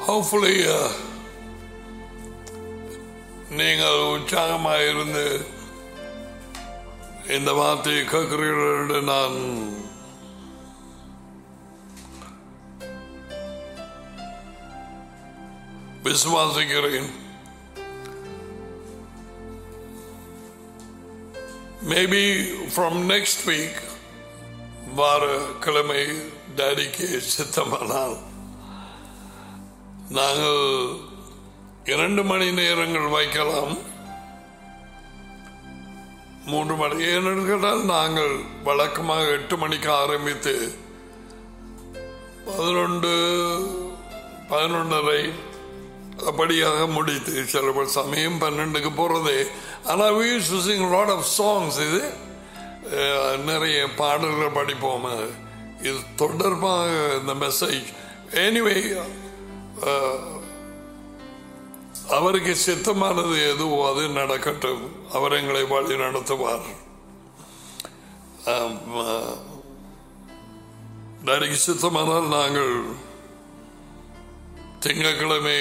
Hopefully நீங்கள் உற்சாகமாக இருந்து இந்த வார்த்தையை கேட்கிறீர்கள் என்று நான் விசுவாசிக்கிறேன் மேபி ஃப்ரம் நெக்ஸ்ட் வீக் வார கிழமை டேடிக்கு சித்தமானால் நாங்கள் இரண்டு மணி நேரங்கள் வைக்கலாம் மூன்று மணி ஏனென்று கேட்டால் நாங்கள் வழக்கமாக எட்டு மணிக்கு ஆரம்பித்து பதினொன்று பதினொன்றரை அப்படியாக முடித்து சில சமயம் பன்னெண்டுக்கு போறதே ஆனால் we used to sing a lot of songs இது அஹ், நிறைய பாடல்கள் படிப்போம் இது தொடர்பாக இந்த மெசேஜ் எனிவே அவருக்கு சித்தமானது எதுவோ அது நடக்கட்டும் அவர் எங்களை வழி நடத்துவார் ஆம், அஹ், நடிகை சித்தமானால் நாங்கள் திங்கட்கிழமை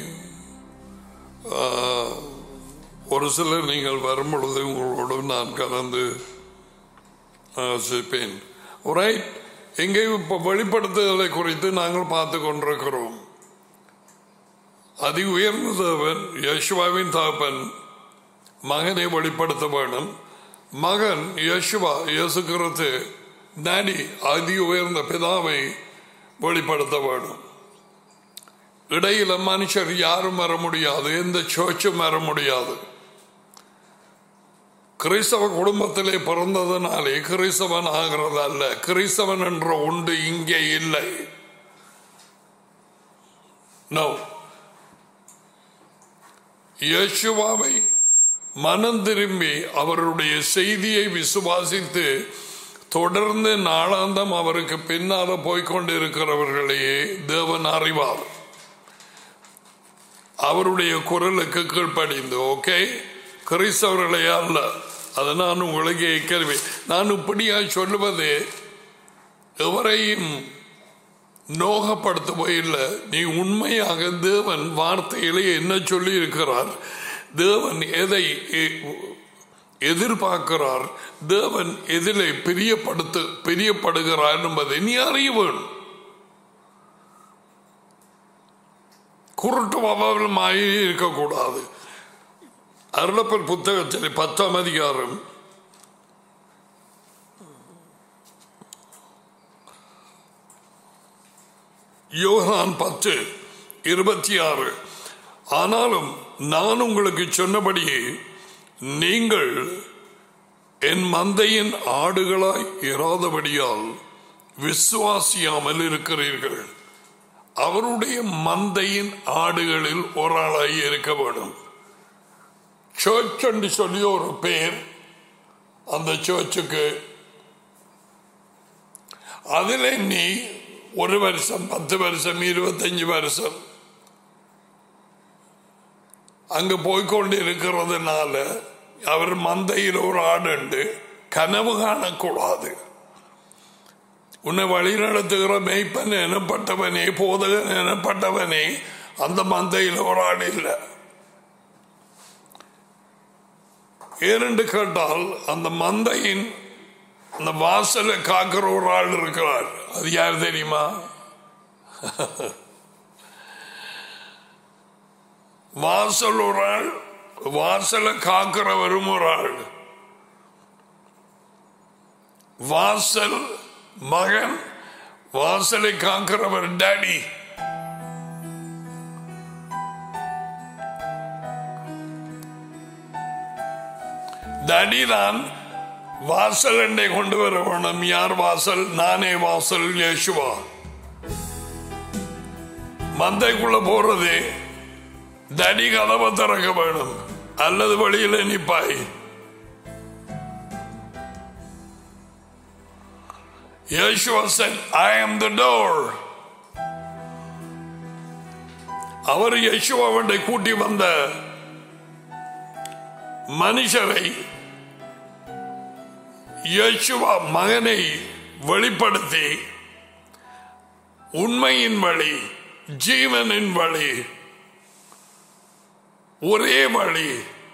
ஆஹ், ஒரு சிலர் நீங்கள் வரும் பொழுது உங்களோடு நான் கலந்து ஆசிப்பேன் ரைட் இங்கே இப்போ வெளிப்படுத்துதலை குறித்து நாங்கள் பார்த்து கொண்டிருக்கிறோம் அதி உயர்ந்த தேவன் யசுவாவின் தகப்பன் மகனை வெளிப்படுத்த வேணும் மகன் யசுவா இயேசுகிறது டாடி அதி உயர்ந்த பிதாவை வெளிப்படுத்த வேணும் இடையில மனுஷர் யாரும் வர முடியாது எந்த சர்ச்சும் வர முடியாது கிறிஸ்தவ குடும்பத்திலே பிறந்ததுனாலே கிறிஸ்தவன் ஆகிறது அல்ல கிறிஸ்தவன் என்ற உண்டு இங்கே இல்லை நோ யேசுவாவை மனம் திரும்பி அவருடைய செய்தியை விசுவாசித்து தொடர்ந்து நாளாந்தம் அவருக்கு பின்னால போய்கொண்டிருக்கிறவர்களையே தேவன் அறிவார் அவருடைய குரலுக்கு கீழ்ப்படிந்து ஓகே கிறிஸ்தவர்களே அல்ல அதை நான் உங்களுக்கு கேள்வி நான் இப்படியா சொல்லுவது எவரையும் நோகப்படுத்தவோ இல்லை நீ உண்மையாக தேவன் வார்த்தையிலே என்ன சொல்லி இருக்கிறார் தேவன் எதை எ- எதிர்பார்க்கிறார் தேவன் எதிலே பிரியப்படுத்து பிரியப்படுகிறார் என்பதை நீ அறிய வேணும் குருட்டு அபாவமாய் இருக்கக்கூடாது அருளப்பர் புத்தகத்தில் பத்தாம் அதிகாரம் யோகான் பத்து இருபத்தி ஆறு ஆனாலும் நான் உங்களுக்கு சொன்னபடியே நீங்கள் என் மந்தையின் ஆடுகளாய் இராதபடியால் விசுவாசியாமல் இருக்கிறீர்கள் அவருடைய மந்தையின் ஆடுகளில் ஒரு ஆளாய் இருக்க வேண்டும் சர்ச் என்று சொல்லி ஒரு பேர் அந்த சர்ச்சுக்கு அதில் நீ ஒரு வருஷம் பத்து வருஷம் இருபத்தஞ்சு வருஷம் அங்கு போய்கொண்டு இருக்கிறதுனால அவர் மந்தையில் ஒரு ஆடு உண்டு கனவு காணக்கூடாது உன்னை வழி நடத்துகிற மெய்ப்பன் எனப்பட்டவனே போதகன் எனப்பட்டவனே அந்த மந்தையில் ஒரு ஆடு இல்லை ஏனென்று கேட்டால் அந்த மந்தையின் அந்த வாசலை காக்கிற ஒரு ஆள் இருக்கிறார் அது யார் தெரியுமா வாசல் ஒரு ஆள் வாசலை காக்கிறவரும் ஒரு ஆள் வாசல் மகன் வாசலை காக்கிறவர் டாடி டாடி தான் வாசல் என்னை கொண்டு வர வேணும் யார் வாசல் நானே வாசல் யேசுவா மந்தைக்குள்ள போறது தடி கதவை திறக்க வேணும் அல்லது வெளியில நிப்பாய் Yeshua said, I am the door. அவர் யேசுவாவை கூட்டி வந்த மனுஷரை யேசுவா மகனை வெளிப்படுத்தி உண்மையின் வழி ஜீவனின் வழி ஒரே வழி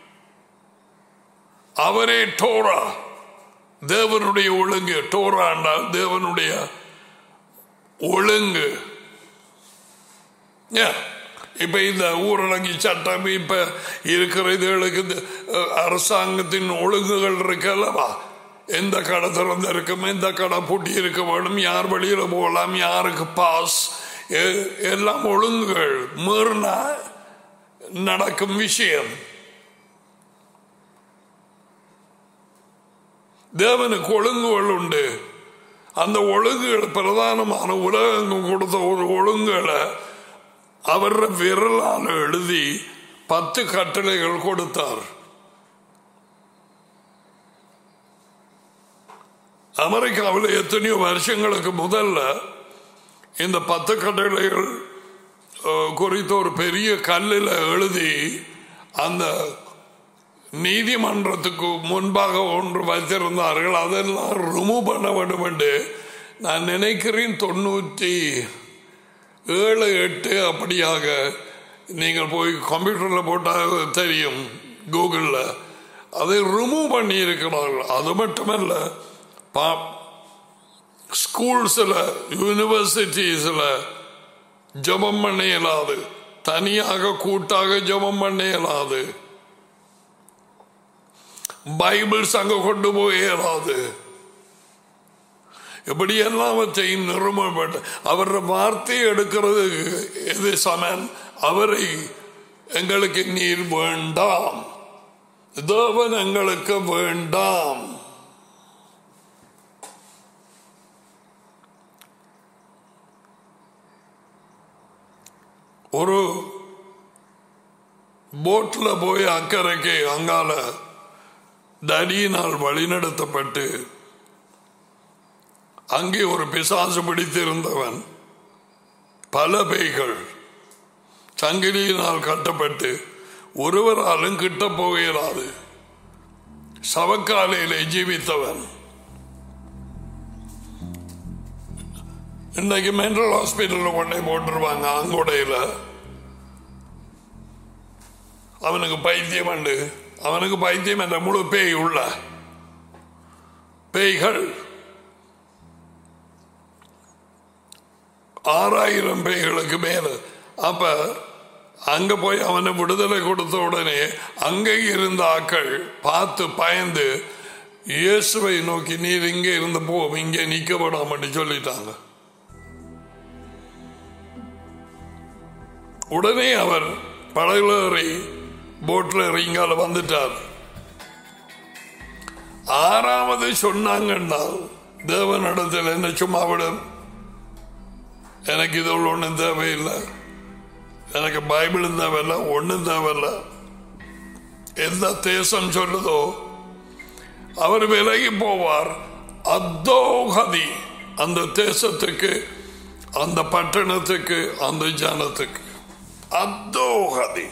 அவரே டோரா தேவனுடைய ஒழுங்கு டோரா என்றால் தேவனுடைய ஒழுங்கு Yeah. இப்ப இந்த ஊரடங்கு சட்டம் இப்ப இருக்கிற இதுகளுக்கு இந்த, அஹ், அரசாங்கத்தின் ஒழுங்குகள் இருக்கல்லவா எந்த கடை திறந்து இருக்கும் எந்த கடை பூட்டி இருக்க வேணும் யார் வெளியில போகலாம் யாருக்கு பாஸ் எல்லாம் ஒழுங்குகள் மீறினா நடக்கும் விஷயம் தேவனுக்கு ஒழுங்குகள் உண்டு அந்த ஒழுங்குகள் பிரதானமான உலகங்கம் கொடுத்த ஒரு ஒழுங்குகளை அவர் விரலால் எழுதி பத்து கட்டளைகள் கொடுத்தார் அமெரிக்காவில் எத்தனையோ வருஷங்களுக்கு முதல்ல இந்த பத்து கட்டளைகள் அஹ், குறித்த ஒரு பெரிய கல்லில் எழுதி அந்த நீதிமன்றத்துக்கு முன்பாக ஒன்று வைத்திருந்தார்கள் அதெல்லாம் ரிமூவ் பண்ண வேண்டும் என்று நான் நினைக்கிறேன் தொண்ணூற்றி ஏழு எட்டு அப்படியாக நீங்கள் போய் கம்ப்யூட்டரில் போட்டால் தெரியும் கூகுளில் அதை ரிமூவ் பண்ணி இருக்கிறார்கள் அது மட்டுமல்ல பா ஸ்கூல்ஸில் யூனிவர்சிட்டிஸில் ஜபம் பண்ண இயலாது தனியாக கூட்டாக ஜபம் பண்ண இயலாது பைபிள்ஸ் அங்க கொண்டு போய் இயலாது இப்படி எல்லாவற்றையும் நிறுவப்பட்டு அவர் வார்த்தையை எடுக்கிறது எது சமன் அவரை எங்களுக்கு நீர் வேண்டாம் தேவன் எங்களுக்கு வேண்டாம் ஒரு போட்ல போய் அக்கறைக்கு அங்கால தடியினால் வழிநடத்தப்பட்டு அங்கே ஒரு பிசாசு பிடித்திருந்தவன் பல பேய்கள் சங்கிலியினால் கட்டப்பட்டு ஒருவராலும் கிட்ட போகிறாது சவக்காலையிலே ஜீவித்தவன் இன்னைக்கு மென்டல் ஹாஸ்பிட்டல்ல கொண்டே போட்டுருவாங்க அங்கோடையில அவனுக்கு பைத்தியம் உண்டு அவனுக்கு பைத்தியம் என்ற முழு பேய் உள்ள பேய்கள் ஆறாயிரம் பேய்களுக்கு மேல அப்ப அங்க போய் அவனை விடுதலை கொடுத்த உடனே அங்கே இருந்த ஆக்கள் பார்த்து பயந்து இயேசுவை நோக்கி நீர் இங்கே இருந்து போ இங்கே நிக்க விடாமட்டு சொல்லிட்டாங்க உடனே அவர் படகுல ஏறி போட்ல இறங்கால வந்துட்டார் ஆறாவது சொன்னாங்கன்னா தேவனிடத்தில் என்ன சும்மா விடும் எனக்கு இது ஒன்றும் தேவையில்லை எனக்கு பைபிளும் தேவையில்லை ஒன்றும் தேவையில்லை எந்த தேசம் சொல்லுதோ அவர் விலகி போவார் அத்தோகதி அந்த தேசத்துக்கு அந்த பட்டணத்துக்கு அந்த ஜனத்துக்கு அத்தோகதி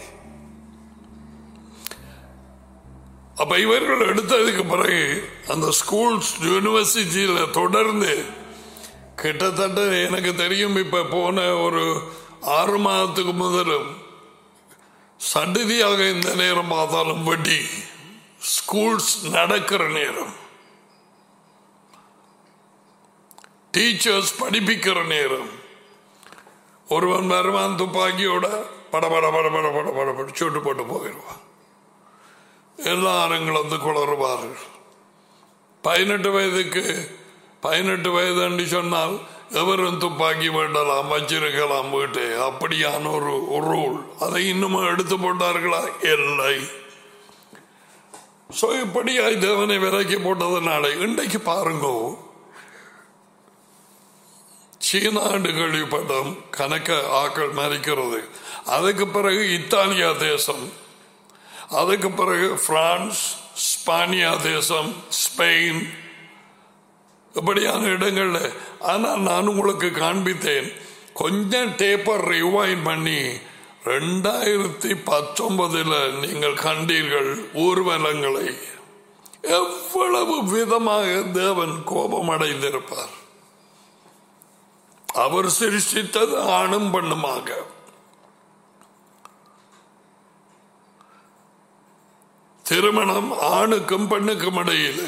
அப்ப இவர்கள் எடுத்ததுக்கு பிறகு அந்த ஸ்கூல்ஸ் யூனிவர்சிட்டியில தொடர்ந்து கிட்டத்தட்ட எனக்கு தெரியும் இப்ப போன ஒரு ஆறு மாதத்துக்கு முதலும் சடுதியாக இந்த நேரம் பார்த்தாலும் வட்டி ஸ்கூல்ஸ் நடக்கிற நேரம் டீச்சர்ஸ் படிப்பிக்கிற நேரம் ஒருவன் வருவான் துப்பாக்கியோட பட பட பட பட பட பட பட சூட்டு போட்டு போயிடுவான் எல்லாரும் வந்து குளறுவார்கள் பதினெட்டு வயதுக்கு பதினெட்டு வயது என்று சொன்னால் எவரும் துப்பாக்கி வேண்டலாம் வச்சிருக்கலாம் வீட்டு அப்படியான ஒரு ஒரு ரூல் அதை இன்னும் எடுத்து போட்டார்களா இல்லை சோ இப்படியாய் தேவனை விலக்கி போட்டதுனால இன்றைக்கு பாருங்க சீனாண்டு கேள்விப்பட்டோம் கணக்க ஆக்கள் மறிக்கிறது அதுக்கு பிறகு இத்தாலியா தேசம் அதுக்கு பிறகு பிரான்ஸ் ஸ்பானியா தேசம் ஸ்பெயின் இப்படியான இடங்கள்ல ஆனால் நான் உங்களுக்கு காண்பித்தேன் கொஞ்சம் டேப்பர் ரிவைன் பண்ணி ரெண்டாயிரத்தி பத்தொன்பதுல நீங்கள் கண்டீர்கள் ஊர்வலங்களை எவ்வளவு விதமாக தேவன் கோபம் அடைந்திருப்பார் அவர் சிருஷ்டித்தது ஆணும் பெண்ணுமாக திருமணம் ஆணுக்கும் பெண்ணுக்கும் இடையில்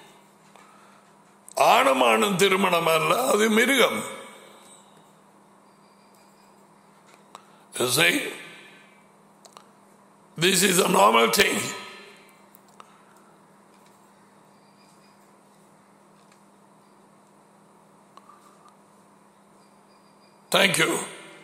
ஆணும் ஆணும் திருமணம் அல்ல அது மிருகம் You see? This is a normal thing. Thank you.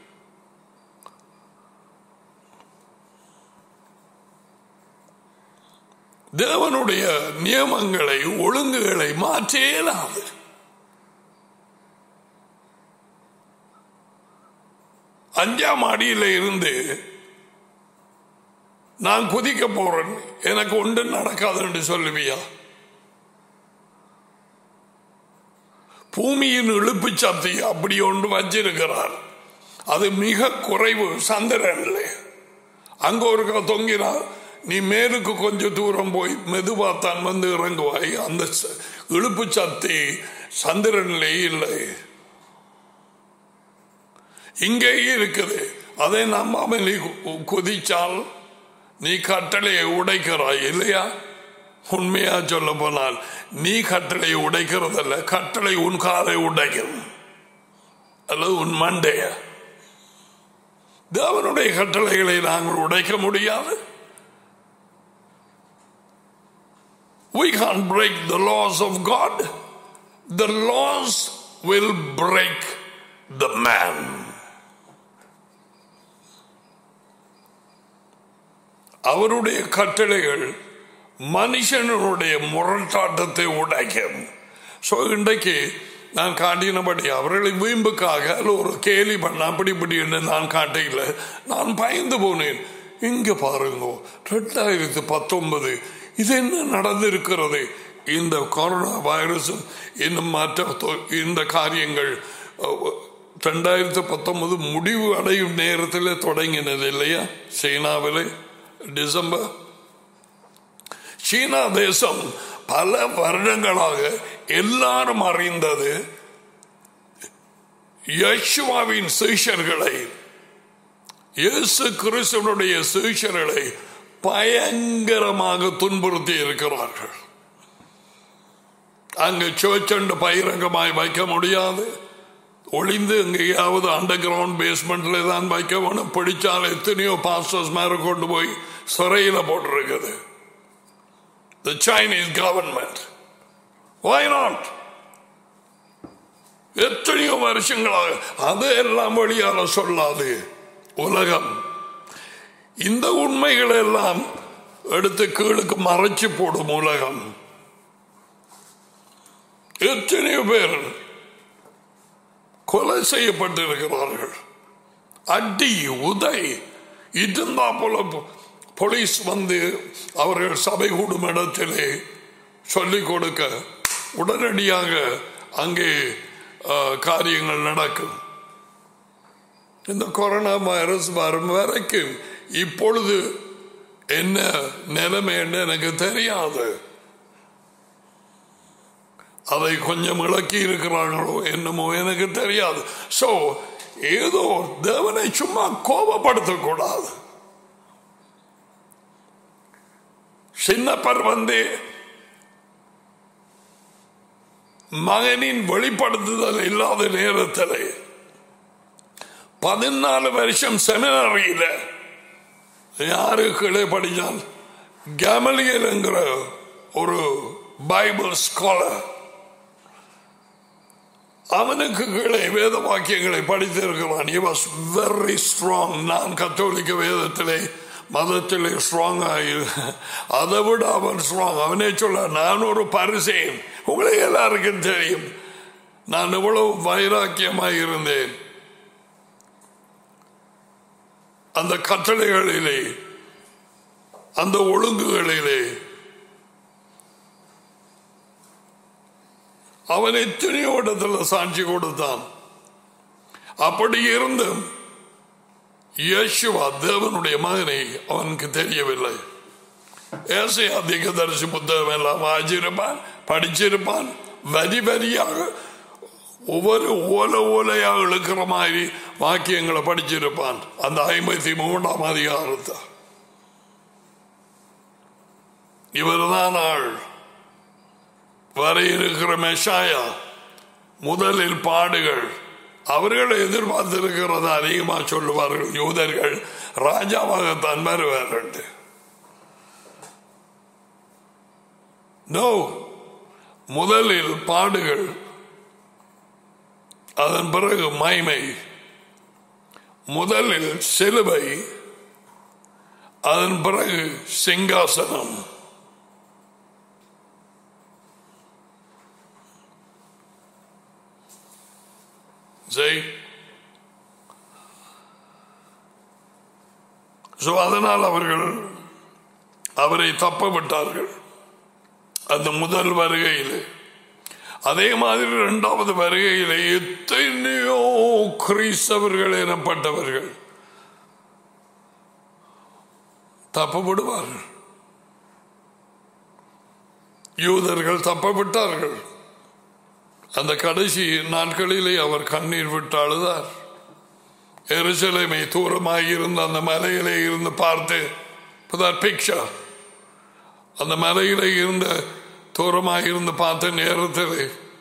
தேவனுடைய நியமங்களை ஒழுங்குகளை மாற்ற இயலாது அஞ்சாம் அடியில இருந்து நான் குதிக்க போறேன் எனக்கு ஒன்று நடக்காது என்று சொல்லுவியா பூமியின் இழுப்பு சக்தி அப்படி ஒன்று வச்சிருக்கிறார் அது மிக குறைவு சந்திரன்ல அங்க ஒரு தொங்கினா நீ மேலுக்கு கொஞ்சம் தூரம் போய் மெதுவா தான் வந்து இறங்குவாய் அந்த ச- இழுப்பு சக்தி சந்திரன்ல இல்லை இங்கே இருக்குது அதை நம்பாமல் நீ கு- குதிச்சால் நீ கட்டளையை உடைக்கிறாய் இல்லையா உண்மையா சொல்ல போனால் நீ கட்டளையை உடைக்கிறதல்ல கட்டளை உன் காலை உடைக்கும் அல்லது உன் மண்டைய தேவனுடைய கட்டளைகளை நாங்கள் உடைக்க முடியாது We can't break the laws of God. The laws will break the man. அவருடைய கட்டளைகள் மனுஷனுடைய முரட்டாட்டத்தை உடைக்கும் ஸோ இன்றைக்கு நான் காட்டினபடி அவர்களை வீம்புக்காக அல்ல ஒரு கேலி பண்ண அப்படி இப்படி என்று நான் காட்டையில் நான் பயந்து போனேன் இங்க பாருங்க ரெண்டாயிரத்தி பத்தொன்பது இது என்ன நடந்திருக்கிறது இந்த கொரோனா வைரஸும் இன்னும் மற்ற தொ- இந்த காரியங்கள் ரெண்டாயிரத்தி பத்தொன்பது முடிவு அடையும் நேரத்தில் தொடங்கினது இல்லையா சீனாவில் டிசம்பர் சீனா தேசம் பல வருடங்களாக எல்லாரும் அறிந்தது யேசுவாவின் சீஷர்களை இயேசு கிறிஸ்துவனுடைய சீஷர்களை பயங்கரமாக துன்புறுத்தி இருக்கிறார்கள் அங்கு சோச்சண்டு பகிரங்கமாய் வைக்க முடியாது ஒளிந்து எங்கேயாவது அண்டர் கிரவுண்ட் பேஸ்மெண்ட்ல தான் வைக்க வேணும் பிடிச்சால் எத்தனையோ பாஸ்டர்ஸ் மேல கொண்டு போய் சிறையில் போட்டிருக்குது the Chinese government. Why not? எத்தனையோ வருஷங்களாக அது எல்லாம் வழியால சொல்லாது உலகம் இந்த உண்மைகள் எல்லாம் எடுத்து கீழுக்கு மறைச்சு போடும் உலகம் எத்தனையோ பேர் கொலை செய்யப்பட்டிருக்கிறார்கள் அடி உதை இருந்தா போல போ- போலீஸ் வந்து அவர்கள் சபை கூடும் இடத்திலே சொல்லிக் கொடுக்க உடனடியாக அங்கே ஆ, காரியங்கள் நடக்கும் இந்த கொரோனா வைரஸ் வரும் வரைக்கும் இப்பொழுது என்ன நிலைமை என்று எனக்கு தெரியாது அதை கொஞ்சம் இழக்கி இருக்கிறார்களோ என்னமோ எனக்கு தெரியாது சோ ஏதோ தேவனை சும்மா கோபப்படுத்தக்கூடாது சின்னப்பர் வந்து மகனின் வெளிப்படுத்துதல் இல்லாத நேரத்தில் பதினாலு வருஷம் செமினரியில யாரு கீழே படிச்சால் கேமலியல் என்கிற ஒரு பைபிள் ஸ்காலர் அவனுக்கு கீழே வேத வாக்கியங்களை படித்திருக்கிறான் he was very strong நான் கத்தோலிக்க வேதத்திலே மதத்திலே ஸ்ட்ராங் ஆகி அதை விட அவன் ஸ்ட்ராங் அவனே சொல்ல நான் ஒரு பரிசேன் உங்களை எல்லாருக்கும் தெரியும் நான் எவ்வளவு வைராக்கியமாக இருந்தேன் அந்த கட்டளைகளிலே அந்த ஒழுங்குகளிலே அவன் எத்தனையோ இடத்துல சாட்சி கொடுத்தான் அப்படி இருந்தும் யேசுவா தேவனுடைய மகனை அவனுக்கு தெரியவில்லை ஏசை அதிக தரிசி புத்தகம் எல்லாம் வாசிச்சிருப்பான் படிச்சிருப்பான் வரி வரியாக ஒவ்வொரு ஓல ஓலையா இழுக்கிற மாதிரி வாக்கியங்களை படிச்சிருப்பான் அந்த ஐம்பத்தி மூன்றாம் அதிகாரத்தை இவர்தான் ஆள் வர இருக்கிற மெஷாயா முதலில் பாடுகள் அவர்கள் எதிர்பார்த்திருக்கிறது அதிகமா சொல்லுவார்கள் யூதர்கள் ராஜாவாகத்தான் வருவார்கள் நோ முதலில் பாடுகள் அதன் பிறகு மைமை முதலில் சிலுவை அதன் பிறகு சிங்காசனம் செய் So, அதனால் அவர்கள் அவரை தப்ப விட்டார்கள் அந்த முதல் வருகையில் அதே மாதிரி இரண்டாவது வருகையில் எத்தனையோ கிறிஸ்தவர்கள் எனப்பட்டவர்கள் தப்பப்படுவார்கள் யூதர்கள் தப்பவிட்டார்கள் அந்த கடைசி நாட்களிலே அவர் கண்ணீர் விட்டு அழுதார் எருசலேமை தூரமாக இருந்த அந்த மலையிலே இருந்து பார்த்து பிக்சர் அந்த மலையிலே இருந்த தூரமாக இருந்து பார்த்த நேரத்தில்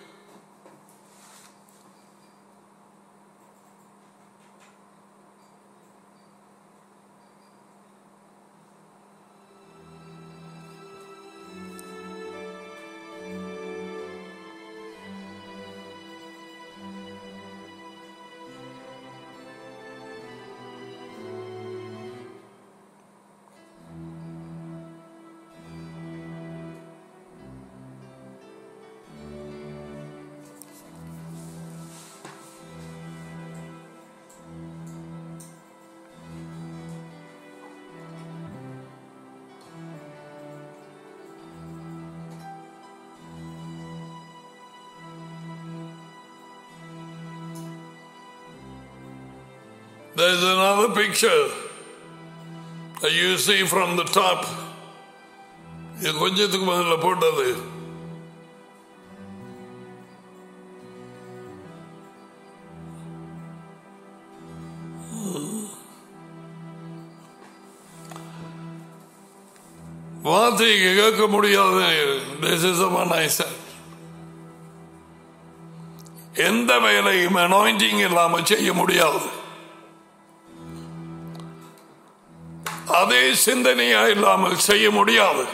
There's another picture that you see from the top. இது கொஞ்சத்துக்கு முதல்ல போட்டது வார்த்தையை கேட்க முடியாத This is the one I said. எந்த வேலையும் அனாயிண்டிங் இல்லாம செய்ய முடியாது அதே சிந்தனையா இல்லாமல் செய்ய முடியாது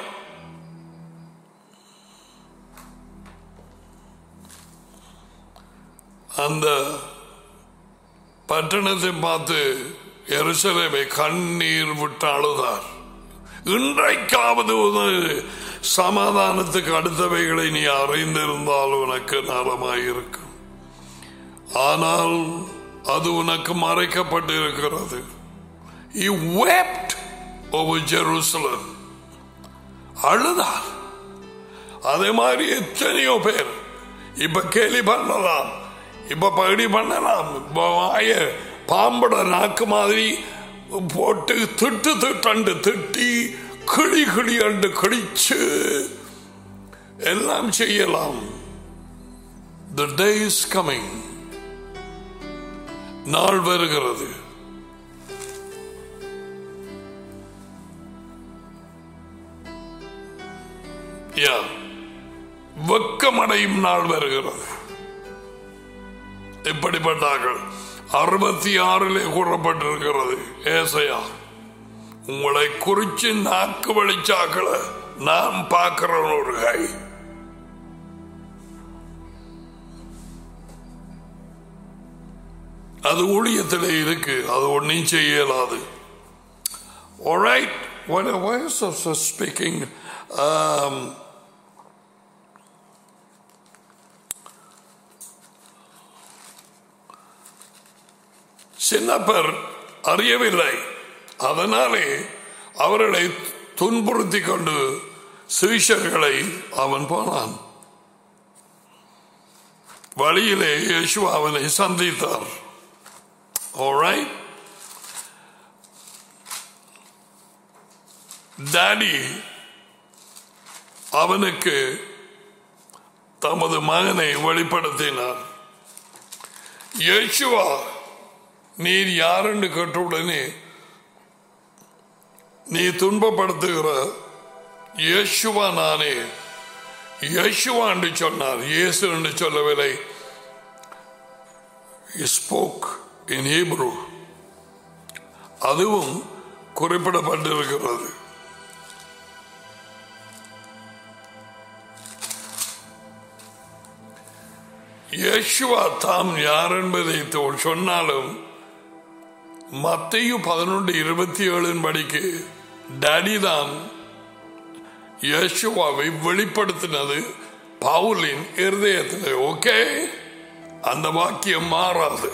அந்த பட்டணத்தை பார்த்து எருசலேமை கண்ணீர் விட்டு அழுதார் இன்றைக்காவது ஒரு சமாதானத்துக்கு அடுத்தவைகளை நீ அறிந்திருந்தால் உனக்கு நலமாயிருக்கும் ஆனால் அது உனக்கு மறைக்கப்பட்டிருக்கிறது He wept over Jerusalem. அழுதார் அதே மாதிரி எத்தனையோ பேர் இப்ப கேலி பண்ணலாம் இப்ப பகுதி பண்ணலாம் இப்ப வாய பாம்பட நாக்கு மாதிரி போட்டு திட்டு திட்டண்டு திட்டி கிளி கிளி அண்டு கிழிச்சு எல்லாம் செய்யலாம் த டே இஸ் கமிங் நாள் வருகிறது யா வெக்கமடையும் நாள் வருகிறது இப்படிப்பட்டார்கள் அறுபத்தி ஆறிலே கூறப்பட்டிருக்கிறது ஏசையா உங்களை குறிச்சு நாக்கு வழிச்சாக்கள நான் பார்க்கிறேன் ஒரு கை அது ஊழியத்திலே இருக்கு அது ஒன்றையும் செய்ய இயலாது Alright, when a voice of speaking, um, Chinnappar அறியவில்லை அதனாலே அவர்களை துன்புறுத்தி கொண்டு சீஷர்களை அவன் போனான் வழியிலே இயேசு அவனை சந்தித்தார் Alright? டாடி அவனுக்கு தமது மகனை வெளிப்படுத்தினார் யேசுவா நீர் யாருன்னு கேட்ட உடனே நீ துன்பப்படுத்துகிற யேசுவா நானே யேசுவா என்று சொன்னார் இயேசு என்று சொல்லவில்லை ஸ்போக் இன் ஹீப்ரூ அதுவும் குறிப்பிடப்பட்டிருக்கிறது யேசுவா தாம் யார் என்பதை தோ- சொன்னாலும் மத்தையு பதினொன்று இருபத்தி ஏழின் படிக்கு டேடி தான் யேசுவாவை வெளிப்படுத்தினது பவுலின் இருதயத்தில் ஓகே அந்த வாக்கியம் மாறாது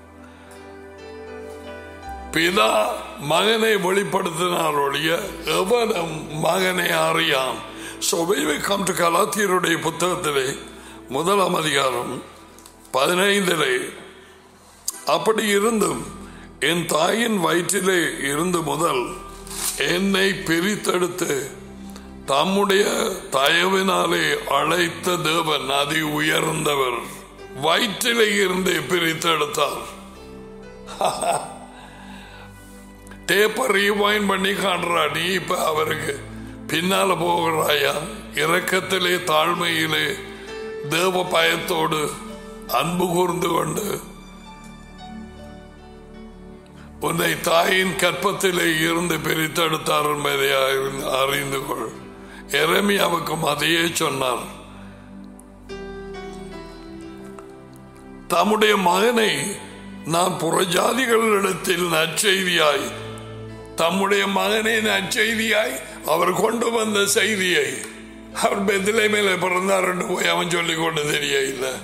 பிதா மகனை வெளிப்படுத்தினார் ஒழிய எவனும் மகனை அறியாம் So when we come to கலாத்தியருடைய புத்தகத்திலே முதலாம் அதிகாரம் பதினைந்திலே அப்படி இருந்தும் என் தாயின் வயிற்றிலே இருந்து முதல் என்னை பிரித்தெடுத்து தம்முடைய தயவினாலே அழைத்த தேவன் அதி உயர்ந்தவர் வயிற்றிலே இருந்து பிரித்தெடுத்தார் டேப்பை ரீவைன் பண்ணி காட்டுறா நீ இப்ப அவருக்கு பின்னால போகிறாயா இரக்கத்திலே தாழ்மையிலே தேவ பயத்தோடு அன்பு கூர்ந்து கொண்டு உன்னை தாயின் கற்பத்திலே இருந்து பிரித்தெடுத்தார் என்பதை அறிந்து- அறிந்து கொள் எரமியாவுக்கும் அதையே சொன்னார் தம்முடைய மகனை நான் புறஜாதிகளிடத்தில் நற்செய்தியாய் தம்முடைய மகனை நற்செய்தியாய் அவர் கொண்டு வந்த செய்தியை அவர் பெத்திலை மேல பிறந்தார் என்று போய் அவன் சொல்லிக் கொண்டு தெரிய இல்லை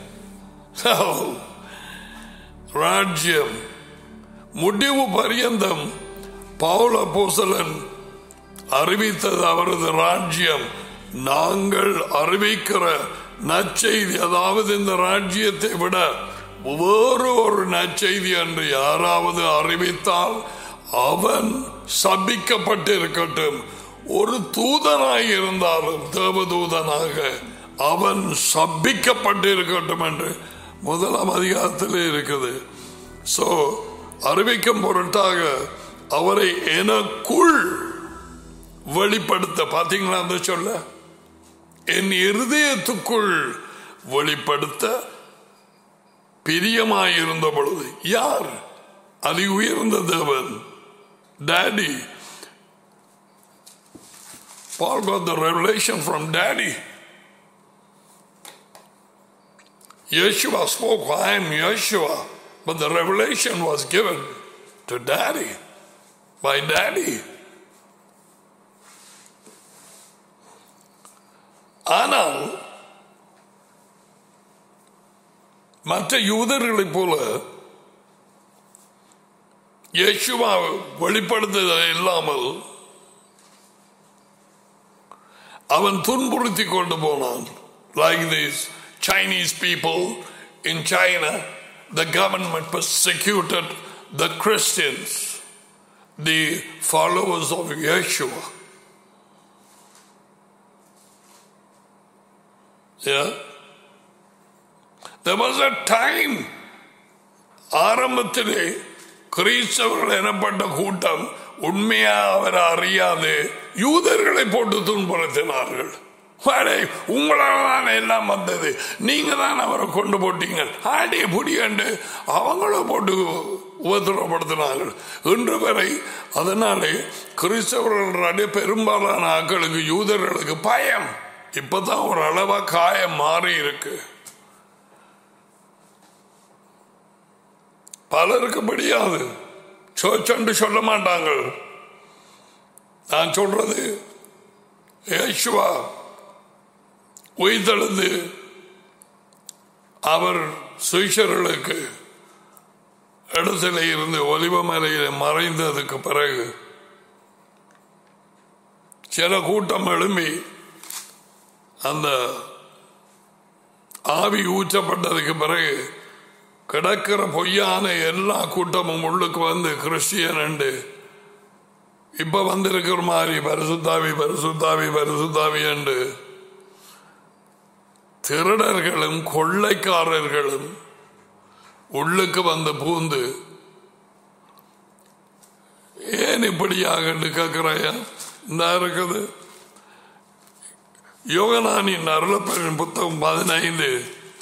ராஜ்யம் முடிவு பரியந்தம் பவுல பூசலன் அறிவித்தது அவரது ராஜ்யம் நாங்கள் அறிவிக்கிற நற்செய்தி அதாவது இந்த ராஜ்யத்தை விட வேறு ஒரு நற்செய்தி என்று யாராவது அறிவித்தால் அவன் சபிக்கப்பட்டிருக்கட்டும் ஒரு தூதனாய் இருந்தாலும் தேவதூதனாக அவன் சபிக்கப்பட்டிருக்கட்டும் என்று முதலாம் அதிகாரத்தில் இருக்குது சோ அறிவிக்கும் பொருட்டாக அவரை எனக்குள் வெளிப்படுத்த பாத்தீங்களா அந்த சொல்ல என் இருதயத்துக்குள் வெளிப்படுத்த பிரியமாயிருந்த பொழுது யார் அதி உயர்ந்த தேவன் daddy Paul got the revelation from daddy. Yeshua spoke, I am Yeshua. But the revelation was given to daddy, by daddy. ஆனால் மற்ற யூதர்களைப் போல இயேசுவா வெளிப்படுத்துதல் இல்லாமல் அவன் துன்புறுத்தி கொண்டு போனான் like this Chinese people in China the government persecuted the Christians, the followers of Yeshua. Yeah. There was a time ஆரம்பத்திலே கிறிஸ்தவர்கள் எனப்பட்ட கூட்டம் உண்மையா அவர் அறியாது யூதர்களை போட்டு துன்புறுத்தினார்கள் வாடே, உங்களால தான் எல்லாம் வந்தது நீங்க தான் அவரை கொண்டு போட்டீங்க ஆடிய புடியண்டு அவங்களும் போட்டு உபத்திரப்படுத்தினார்கள் இன்று வரை அதனாலே கிறிஸ்தவர்களுடைய பெரும்பாலான ஆட்களுக்கு யூதர்களுக்கு பயம் இப்பதான் ஒரு அளவா காயம் மாறி இருக்கு பலருக்கு முடியாது சோச்சண்டு சொல்ல மாட்டாங்க நான் சொல்றது யேசுவா உயிர்த்தெழுந்து அவர் சுவிஷர்களுக்கு இடத்துல இருந்து ஒலிவமலையில மறைந்ததுக்கு பிறகு சில கூட்டம் எழும்பி அந்த ஆவி ஊற்றப்பட்டதுக்கு பிறகு கிடக்கிற பொய்யான எல்லா கூட்டமும் உள்ளுக்கு வந்து கிறிஸ்டியன் என்று இப்ப வந்திருக்கிற மாதிரி பரிசுத்தாவி பரிசுத்தாவி பரிசுத்தாவி என்று திருடர்களும் கொள்ளைக்காரர்களும் உள்ளுக்கு வந்து பூந்து ஏன் இப்படியாக கேட்கிறாயா இந்த இருக்குது யோகனானின் அருளப்பெருன் புத்தகம் பதினைந்து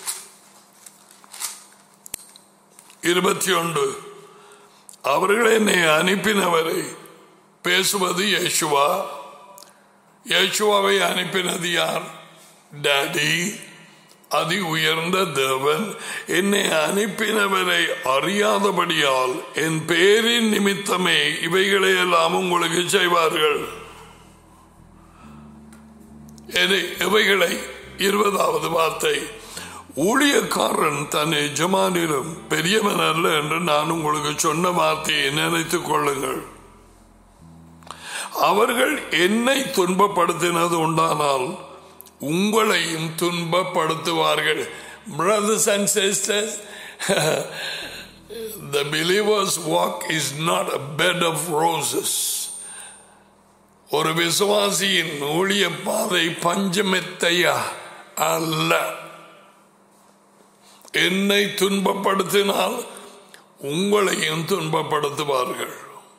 இருபத்தி ஒன்று அவர்கள் என்னை அனுப்பினவரை பேசுவது யேசுவா யேசுவாவை அனுப்பினது யார் டாடி அதி உயர்ந்த தேவன் என்னை அனுப்பினவரை அறியாதபடியால் என் பேரின் நிமித்தமே இவைகளை எல்லாம் உங்களுக்கு செய்வார்கள் எதை இவைகளை இருபதாவது வார்த்தை ஊழியக்காரன் தன் எஜமானிலும் பெரியவன் அல்ல என்று நான் உங்களுக்கு சொன்ன வார்த்தையை நினைத்துக் கொள்ளுங்கள் அவர்கள் என்னை துன்பப்படுத்தினது உண்டானால் உங்களையும் துன்பப்படுத்துவார்கள் brothers and sisters the believer's walk is not a bed of roses ஒரு விசுவாசியின் ஊழிய பாதை பஞ்சமெத்தையா அல்ல என்னை துன்பப்படுத்தினால் உங்களையும் துன்பப்படுத்துவார்கள்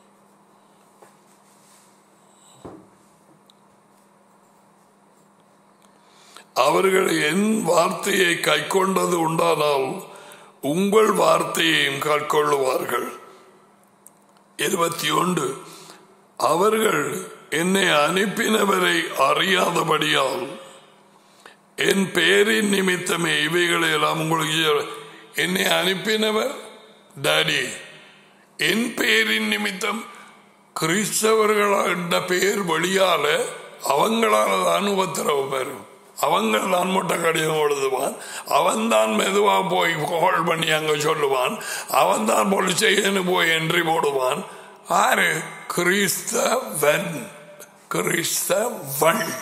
அவர்கள் என் வார்த்தையை கைக்கொண்டது உண்டானால் உங்கள் வார்த்தையையும் கைக்கொள்ளுவார்கள் இருபத்தி ஒன்று அவர்கள் என்னை அனுப்பினவரை அறியாதபடியால் என் பெயரின் நிமித்தமே இவைகளை எல்லாம் உங்களுக்கு என்னை அனுப்பினவர் டாடி என் பெயரின் நிமித்தம் கிறிஸ்தவர்கள் என்ற பெயர் வழியால அவங்களால தான் உபத்திரவம் பெறும் அவங்கள் தான் முட்டை கடிதம் எழுதுவான் அவன் தான் மெதுவா போய் கால் பண்ணி அங்க சொல்லுவான் அவன் தான் பொலிச்சைன்னு போய் என்ட்ரி போடுவான் ஆறு கிறிஸ்தவன் கிறிஸ்தவள்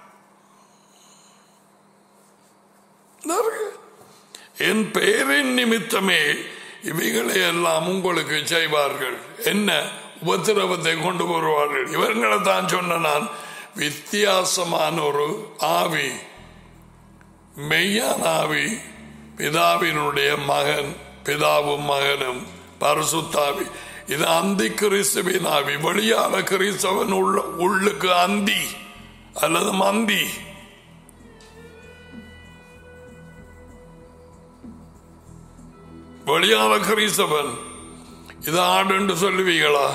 என் பெயரின் நிமித்தமே இவைகளை எல்லாம் உங்களுக்கு செய்வார்கள் என்ன உபத்திரவத்தை கொண்டு வருவார்கள் இவர்களை தான் சொன்ன நான் வித்தியாசமான ஒரு ஆவி மெய்யான ஆவி பிதாவினுடைய மகன் பிதாவும் மகனும் பரிசுத்தாவி இது அந்தி கிறிஸ்துவின் ஆவி வெளியால கிறிஸ்தவன் உள்ள உள்ளுக்கு அந்தி அல்லது மந்தி வெளியால கிறிஸ்தவன் இது ஆடுன்னு சொல்லுவீங்களா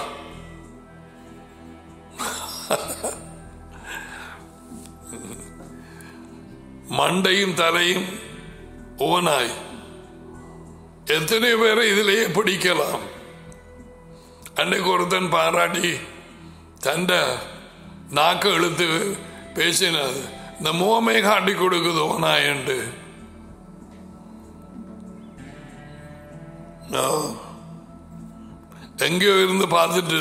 மண்டையும் தலையும் ஓனாய் எத்தனை பேரை இதிலேயே பிடிக்கலாம் அன்னைக்கு ஒருத்தன் பாராட்டி தண்ட நாக்கு இழுத்து பேசினது இந்த முகமே காட்டி கொடுக்குது ஓனாய் என்று எங்கேயோ இருந்து பார்த்துட்டு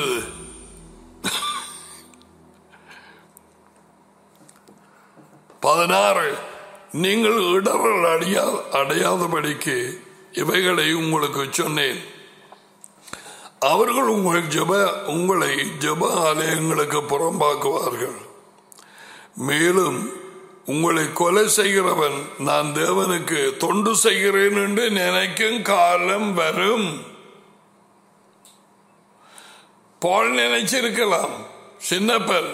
பதினாறு நீங்கள் இடர்கள் அடையா அடையாதபடிக்கு இவைகளை உங்களுக்கு சொன்னேன் அவர்கள் உங்கள் ஜப உங்களை ஜப ஆலயங்களுக்கு புறம்பாக்குவார்கள் மேலும் உங்களை கொலை செய்கிறவன் நான் தேவனுக்கு தொண்டு செய்கிறேன் என்று நினைக்கும் காலம் வரும் பால் நினைச்சிருக்கலாம் சின்னப்பர்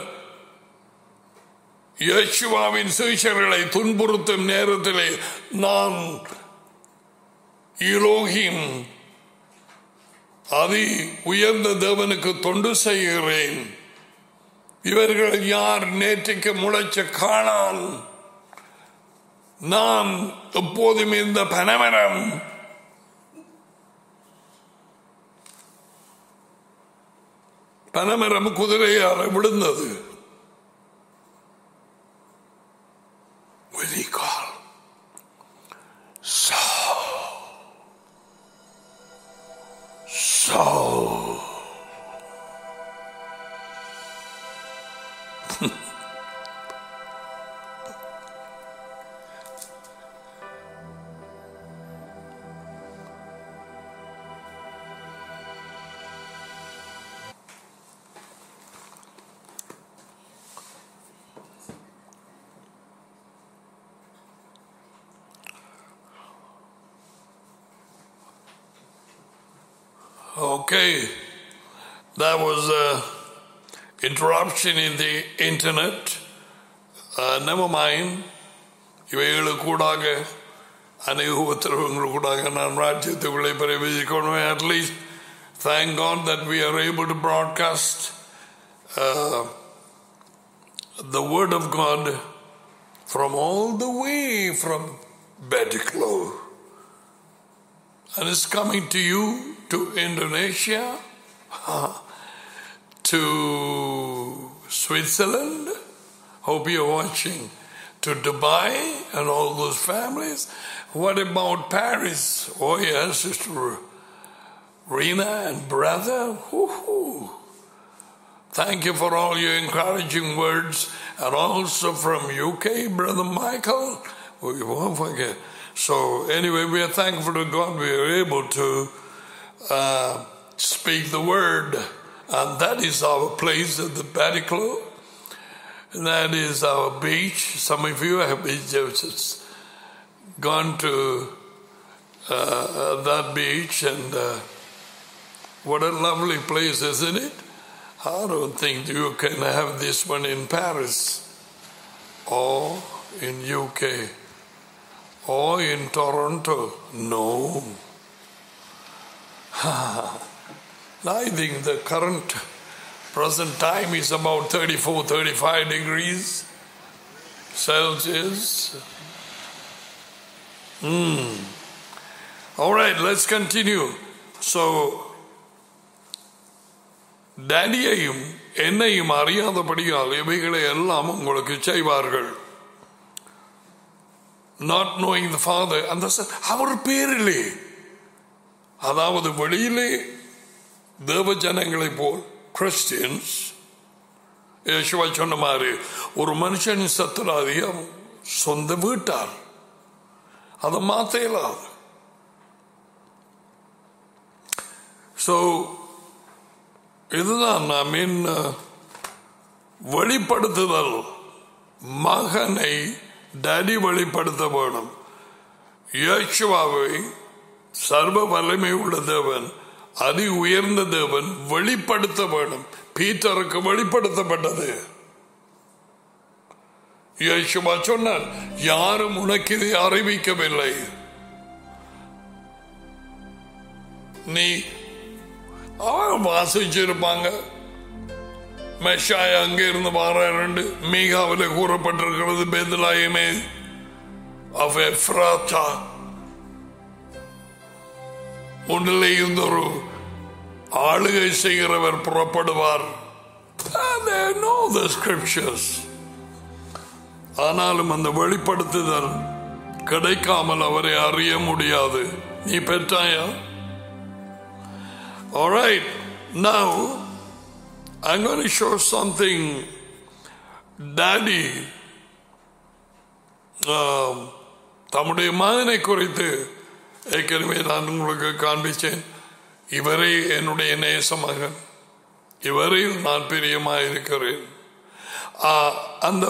யேசுவாவின் சீஷர்களை துன்புறுத்தும் நேரத்திலே நான் இலோகிம் அதி உயர்ந்த தேவனுக்கு தொண்டு செய்கிறேன் இவர்கள் யார் நேற்றைக்கு முளைச்ச காணான் நான் எப்போதும் இந்த பனமரம் பனமரம் குதிரையால விழுந்தது When he called, Saul, Saul. Okay, that was a interruption in the internet. Uh, never mind. இவைகளுக்கு கூடாக அநேக உத்தரவுகள் கூடாக நான் ராஜ்யத்துக்குள்ளே பிரவேசிக்கணும் at least thank God that we are able to broadcast the word of God from all the way from Bediclow. And it's coming to you, to Indonesia, to Switzerland. Hope you're watching. To Dubai and all those families. What about Paris? Oh, yes, Sister Rena and brother. Woo-hoo. Thank you for all your encouraging words and also from UK, Brother Michael. We won't forget. So, anyway, we are thankful to God we are able to uh, speak the word. And that is our place at the Bataclo. And that is our beach. Some of you have just gone to uh, that beach, and uh, what a lovely place, isn't it? I don't think you can have this one in Paris or in UK or in Toronto. No. I think the current present time is about 34, 35 degrees Celsius. Hmm. All right, let's continue. So, டேடியையும் என்னையும் அறியாதபடியால் இவைகளை எல்லாம் உங்களுக்கு செய்வார்கள் not knowing the father அந்த அவர் பேரிலே அதாவது வெளியிலே தேவ ஜனங்களை போல் கிறிஸ்டியன்ஸ் யேசுவா சொன்ன மாதிரி ஒரு மனுஷன் சத்துராதி சொந்த வீட்டார் அதை மாத்த இயலாது ஸோ இதுதான் ஐ மீன் வெளிப்படுத்துதல் மகனை டடி வெளிப்படுத்த வேணும் யேசுவாவை சர்வ வலிமை உள்ள தேவன் அதி உயர்ந்த தேவன் வெளிப்படுத்த வேணும் பீட்டருக்கு வெளிப்படுத்தப்பட்டது யேசுவா சொன்னார் யாரும் உனக்கு இதை அறிவிக்கவில்லை நீ அவன் வாசிச்சிருப்பாங்க மெஷாய் அங்கே இருந்து வாரண்டு மீகாவில் கூறப்பட்டிருக்கிறது பெதலாயுமே அவ எஃப்ராத்தா முன்னிலே இருந்த ஒரு ஆளுகை செய்கிறவர் புறப்படுவார் know the scriptures ஆனாலும் அந்த வெளிப்படுத்துதல் கிடைக்காமல் அவரை அறிய முடியாது நீ பெற்றாயா All right, now I'm going to show something Daddy um, தம்முடைய மகனை குறித்து ஏற்கனவே நான் உங்களுக்கு காண்பிச்சேன் இவரே என்னுடைய நேச மகன் இவரையும் நான் பிரியமாக இருக்கிறேன் அந்த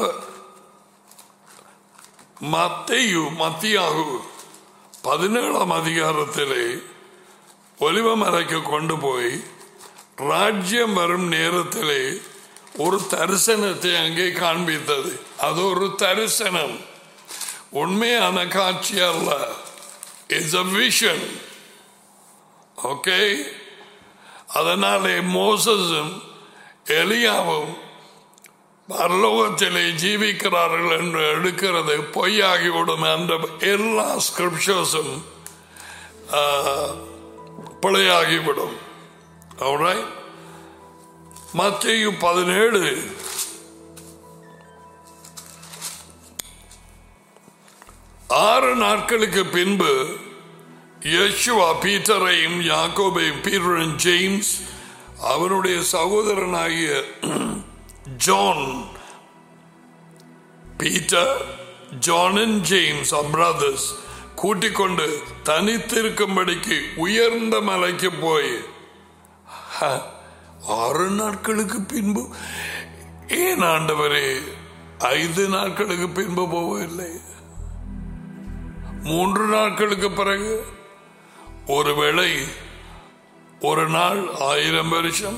மத்தையு மத்தியாகு பதினேழாம் அதிகாரத்திலே ஒலிவமறைக்கு கொண்டு போய் ராஜ்யம் வரும் நேரத்திலே ஒரு தரிசனத்தை அங்கே காண்பித்தது அது ஒரு தரிசனம் உண்மையான காட்சி அல்ல இட்ஸ் அ விஷன் ஓகே அதனாலே மோசஸும் எலியாவும் பரலோகத்திலே ஜீவிக்கிறார்கள் என்று எடுக்கிறது பொய்யாகிவிடும் என்ற எல்லா ஸ்கிரிப்சர்ஸும் பிழையாகிவிடும் அவரை மத்திய பதினேழு ஆறு நாட்களுக்கு பின்பு யேசுவா பீட்டரையும் யாக்கோபையும் பீட்டரன் ஜேம்ஸ் அவனுடைய சகோதரனாகிய John Peter John and James brothers கூட்டிக் கொண்டு தனித்திருக்கும்படிக்கு உயர்ந்த மலைக்கு போய் ஆறு நாட்களுக்கு பின்பு ஏன் ஆண்டவரே ஐந்து நாட்களுக்கு பின்பு போகவில்லை மூன்று நாட்களுக்கு பிறகு ஒருவேளை ஒரு நாள் ஆயிரம் வருஷம்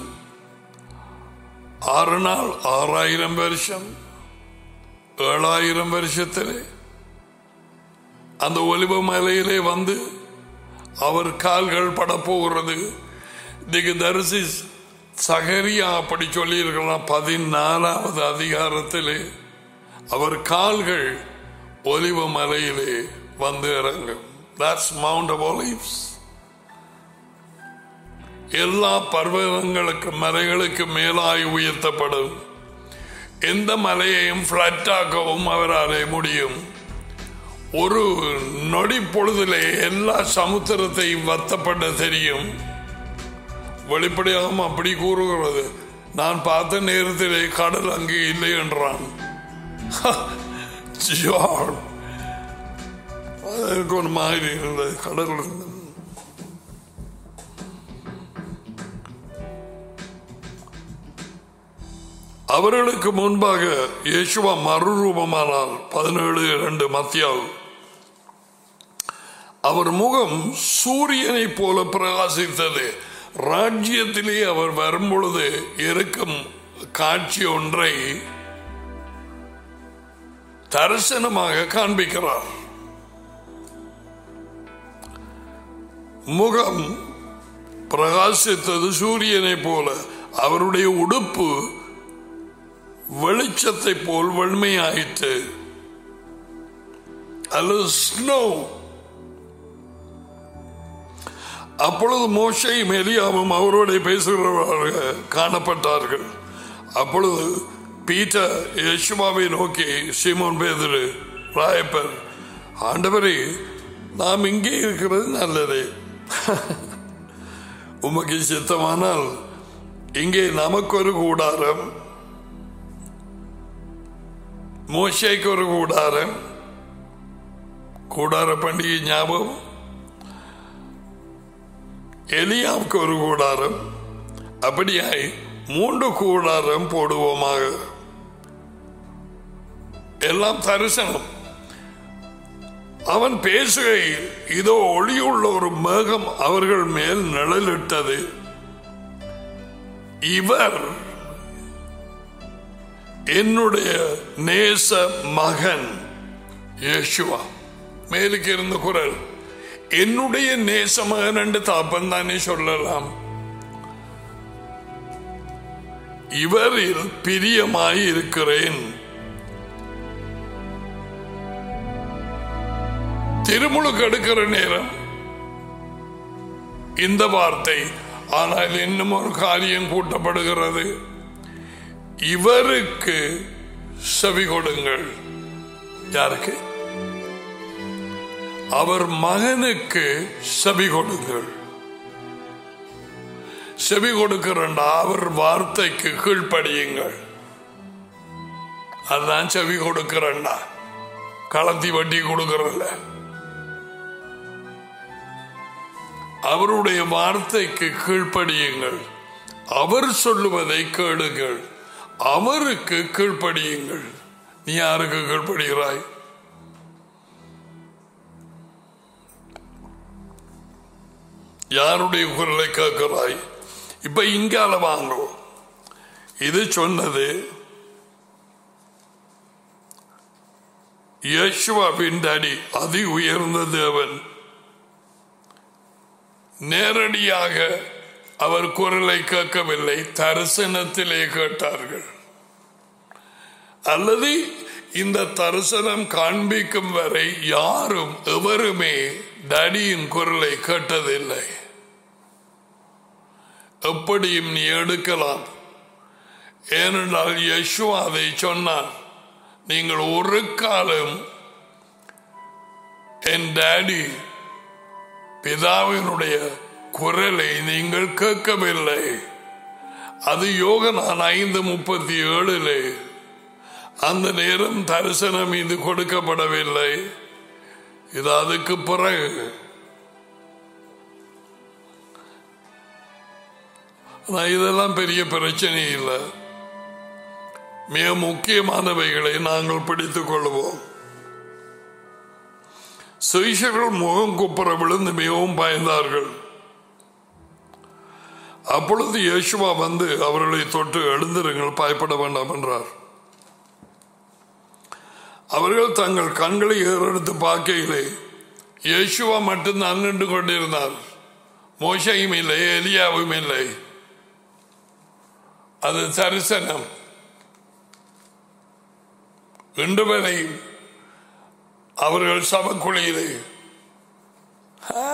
ஆறு நாள் ஆறாயிரம் வருஷம் ஏழாயிரம் வருஷத்திலே அந்த ஒலிவ மலையிலே வந்து அவர் கால்கள் படப்போகிறது இன்னைக்கு தரிசி சகரியா அப்படி சொல்லியிருக்கலாம் பதினாலாவது அதிகாரத்திலே அவர் கால்கள் ஒலிவ மலையிலே வந்து இறங்கும் That's Mount of Olives. எல்லா பர்வதங்களுக்கு மலைகளுக்கு மேலாய் உயர்த்தப்படும் எந்த மலையையும் பிளாட்டாக்கவும் அவராலே முடியும் ஒரு நொடி பொழுதிலே எல்லா சமுத்திரத்தையும் வத்தப்பட தெரியும் வெளிப்படையாகவும் அப்படி கூறுகிறது நான் பார்த்த நேரத்திலே கடல் அங்கே இல்லை என்றான் ஜான். அது எனக்கு ஒரு மாதிரி இருந்தது கடல் இருந்தது அவர்களுக்கு முன்பாக இயேசுவா மறுரூபமானார் பதினேழு இரண்டு மத்தியால் அவர் முகம் சூரியனைப் போல பிரகாசித்தது ராஜ்யத்திலே அவர் வரும்பொழுது இருக்கும் காட்சி ஒன்றை தரிசனமாக காண்பிக்கிறார் முகம் பிரகாசித்தது சூரியனைப் போல அவருடைய உடுப்பு வெளிச்சத்தை போல் வெண்மையாயிற்று அல்லது ஸ்னோ அப்பொழுது மோசையும் எலியாவும் அவரோட பேசுகிறவர்கள் காணப்பட்டார்கள் அப்பொழுது பீட்டர் யேசுவாவை நோக்கி சீமோன் பேதுரு ராயப்பர் ஆண்டவரே நாம் இங்கே இருக்கிறது நல்லது உமக்கு சித்தமானால் இங்கே நமக்கு ஒரு கூடாரம் மோசைக்கு ஒரு கூடாரம் கூடார பண்டிகை ஞாபகம் எலியாவுக்கு ஒரு கூடாரம் அப்படியாய் மூன்று கூடாரம் போடுவோமாக எல்லாம் தரிசனம் அவன் பேசுகையில் இதோ ஒளியுள்ள ஒரு மேகம் அவர்கள் மேல் நிழலிட்டது இவர் என்னுடைய நேச மகன் யேசுவா மேலுக்கு இருந்த குரல் என்னுடைய நேச மகன் என்று தாப்பன் தானே சொல்லலாம் இவரில் பிரியமாய் இருக்கிறேன் திருமுழுக்கு எடுக்கிற நேரம் இந்த வார்த்தை ஆனால் இன்னும் ஒரு காரியம் கூட்டப்படுகிறது இவருக்கு செவி கொடுங்கள் யாருக்கு அவர் மகனுக்கு செவி கொடுங்கள் செவி கொடுக்கிறண்டா அவர் வார்த்தைக்கு கீழ்ப்படியுங்கள் அதுதான் செவி கொடுக்கிறண்டா களத்தி வட்டி கொடுக்கறதில்ல அவருடைய வார்த்தைக்கு கீழ்ப்படியுங்கள் அவர் சொல்லுவதை கேளுங்கள் அவருக்கு கீழ்ப்படியுங்கள் நீ யாருக்கு கீழ்ப்படுகிறாய் யாருடைய குரலை கேட்கிறாய் இப்ப இங்கால வாங்கும் இது சொன்னது யேசுவாவின் டாடி அதி உயர்ந்த தேவன் நேரடியாக அவர் குரலை கேட்கவில்லை தரிசனத்திலே கேட்டார்கள் அல்லது இந்த தரிசனம் காண்பிக்கும் வரை யாரும் எவருமே டடியின் குரலை கேட்டதில்லை எப்படியும் நீ எடுக்கலாம் ஏனென்றால் யசுவா அதை சொன்னார் நீங்கள் ஒரு காலம் என் டாடி பிதாவினுடைய குரலை நீங்கள் கேட்கவில்லை அது யோகனான் ஐந்து முப்பத்தி ஏழிலே அந்த நேரம் தரிசனம் இது கொடுக்கப்படவில்லை இது அதுக்கு பிறகு ஆனா இதெல்லாம் பெரிய பிரச்சனை இல்லை மிக முக்கியமானவைகளை நாங்கள் பிடித்துக் கொள்வோம் சுவிஷர்கள் முகம் குப்புற விழுந்து மிகவும் பயந்தார்கள் அப்பொழுது இயேசுவா வந்து அவர்களை தொட்டு எழுந்திருங்கள் பயப்பட வேண்டாம் என்றார் அவர்கள் தங்கள் கண்களை ஏறெடுத்து பார்க்கையிலே இயேசுவா மட்டும்தான் நின்று கொண்டிருந்தார் மோசையும் இல்லை எலியாவும் இல்லை அது தரிசனம் இன்று வரை அவர்கள் சபக்குழியிலே "ஆ,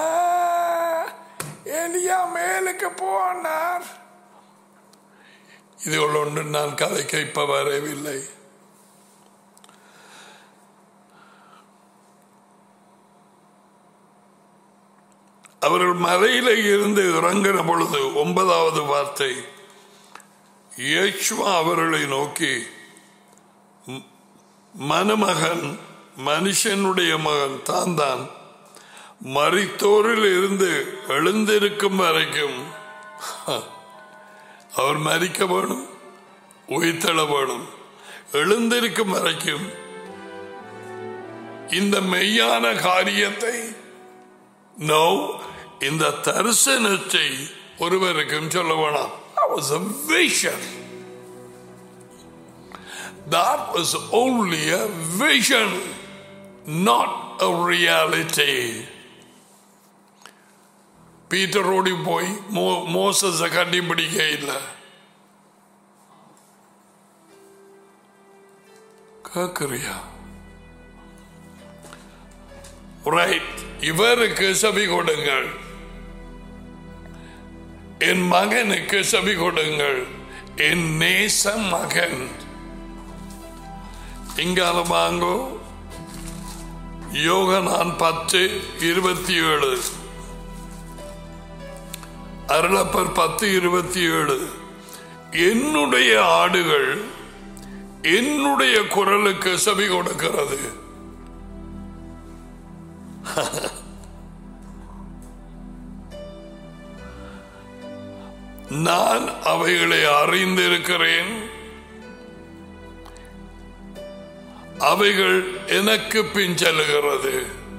எலியா மேலுக்கு போனார் இது ஒன்று நான் கதைக்க இப்ப வரவில்லை அவர்கள் மலையில இருந்து இறங்கின பொழுது ஒன்பதாவது வார்த்தை இயேசுவா அவர்களை நோக்கி "ம- மணமகன் மனுஷனுடைய மகன் தான் தான் மரித்தோரில் இருந்து எழுந்திருக்கும் வரைக்கும் அவர் மரிக்க வேணும் உயிர்த்தெழ வேணும் எழுந்திருக்கும் வரைக்கும் இந்த மெய்யான காரியத்தை நோ இந்த தரிசனத்தை ஒருவருக்கும் சொல்ல வேணாம் That was a vision. That was only a vision, not a reality. Peter ஓடி போய் மோ மோசஸை கண்டுபிடிக்க இல்லை கேக்குறியா ரைட் இவருக்கு செவி கொடுங்கள் என் மகனுக்கு செவி கொடுங்கள் என் நேச மகன் இங்கால வாங்கோ யோகனான் பத்து இருபத்தி ஏழு அருளப்பர் பத்து இருபத்தி ஏழு என்னுடைய ஆடுகள் என்னுடைய குரலுக்கு செவி கொடுக்கிறது நான் அவைகளை அறிந்திருக்கிறேன் அவைகள் எனக்கு பின் செல்லுகிறது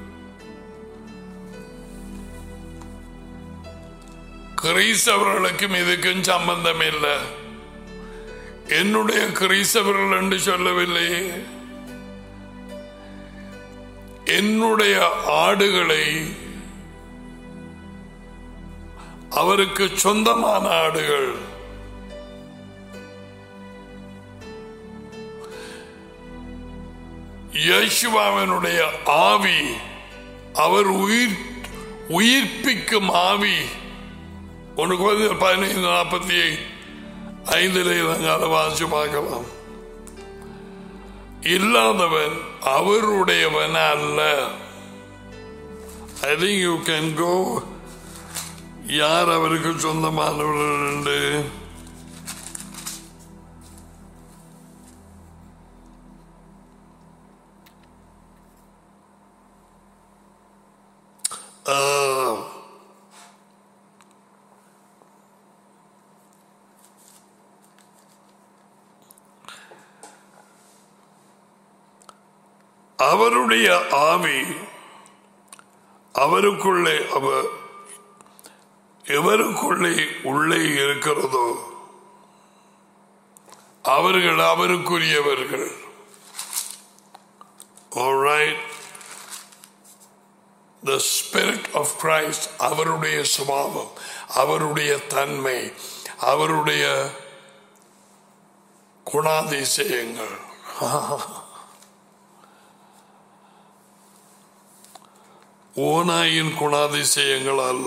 கிறிஸ்தவர்களுக்கும் இதுக்கும் சம்பந்தம் இல்லை என்னுடைய கிறிஸ்தவர்கள் என்று சொல்லவில்லை என்னுடைய ஆடுகளை அவருக்கு சொந்தமான ஆடுகள் யேசுவாவினுடைய ஆவி அவர் உயிர் உயிர்ப்பிக்கும் ஆவி உனக்கு வந்து பதினைந்து நாற்பத்தி ஐந்தில் நாங்கள் அதை வாசிச்சு பார்க்கலாம் இல்லாதவன் அவருடையவன் அல்ல I think you can go யார் அவருக்கு சொந்தமானவர்கள் என்று ஆ, அவருடைய ஆவி அவருக்குள்ளே அவர் எவருக்குள்ளே உள்ளே இருக்கிறதோ அவர்கள் அவருக்குரியவர்கள் Alright. The Spirit of Christ அவருடைய சுபாவம் அவருடைய தன்மை அவருடைய குணாதிசயங்கள் ஓனாயின் குணாதிசயங்கள் அல்ல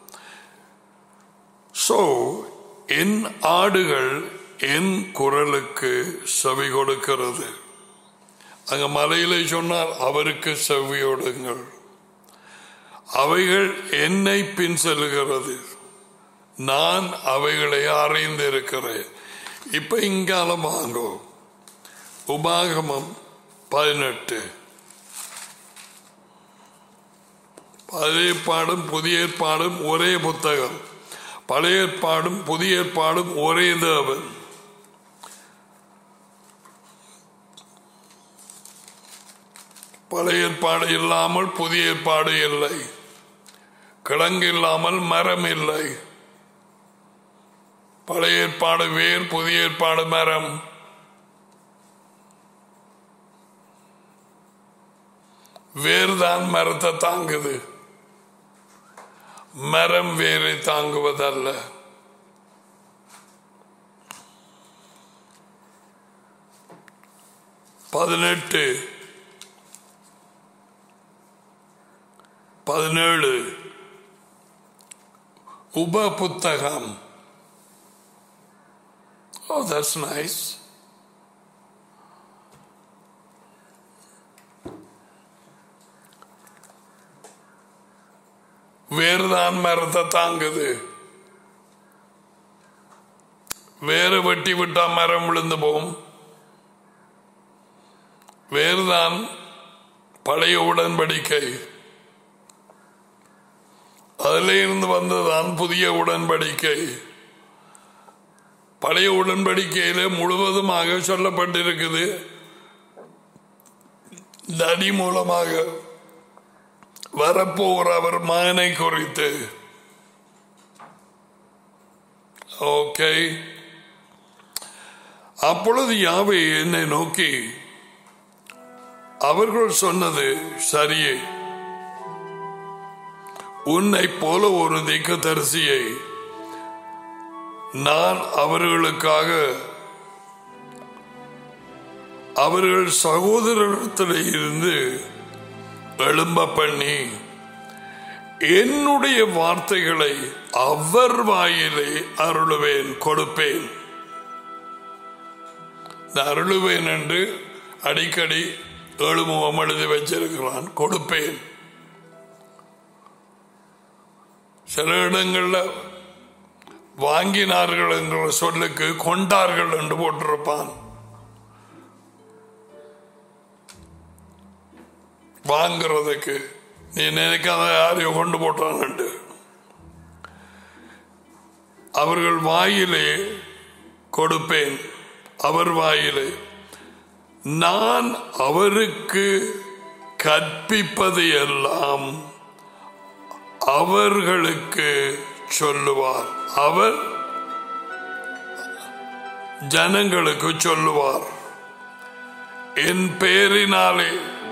சோ என் ஆடுகள் என் குரலுக்கு செவி கொடுக்கிறது அங்க மலையிலே சொன்னார் அவருக்கு செவியோடுங்கள் அவைகள் என்னை பின் செல்லுகிறது நான் அவைகளை அறிந்திருக்கிறேன் இப்ப இங்கால வாங்கோ உபாகமம் பதினெட்டு பழைய ஏற்பாடும் புதிய ஏற்பாடும் ஒரே புத்தகம் பழைய ஏற்பாடும் புதிய ஏற்பாடும் ஒரே தேவன் பழைய ஏற்பாடு இல்லாமல் புதிய ஏற்பாடு இல்லை கிழங்கு இல்லாமல் மரம் இல்லை பழைய ஏற்பாடு வேர் புதிய ஏற்பாடு மரம் வேர் தான் மரத்தை தாங்குது மரம் வேரை தாங்குவதல்ல பதினெட்டு பதினேழு உப புத்தகம் Oh, that's nice. வேறுதான் மரத்தை தாங்குது வேறு வெட்டி விட்டா மரம் விழுந்து போகும் வேறுதான் பழைய உடன்படிக்கை அதில் இருந்து வந்ததுதான் புதிய உடன்படிக்கை பழைய உடன்படிக்கையில முழுவதுமாக சொல்லப்பட்டிருக்குது நடி மூலமாக வரப்போகிற அவர் மகனை குறித்து ஓகே அப்பொழுது யாவை என்னை நோக்கி அவர்கள் சொன்னது சரியே உன்னை போல ஒரு தரிசியை நான் அவர்களுக்காக அவர்கள் சகோதரத்தில் இருந்து எழும்ப பண்ணி என்னுடைய வார்த்தைகளை அவர் வாயிலே அருளுவேன் கொடுப்பேன் இந்த அருளுவேன் என்று அடிக்கடி ஏழுமுகம் எழுதி வச்சிருக்கிறான் கொடுப்பேன் சில இடங்கள்ல வாங்கினார்கள் என்ற சொல்லுக்கு கொண்டார்கள் என்று போட்டிருப்பான் வாங்கிறதுக்கு நீ நினைக்காத யாரையும் கொண்டு போட்டான் அவர்கள் வாயிலே கொடுப்பேன் அவர் வாயிலே நான் அவருக்கு கற்பிப்பது எல்லாம் அவர்களுக்கு சொல்லுவார் அவர் ஜனங்களுக்கு சொல்லுவார் என் பெயரினாலே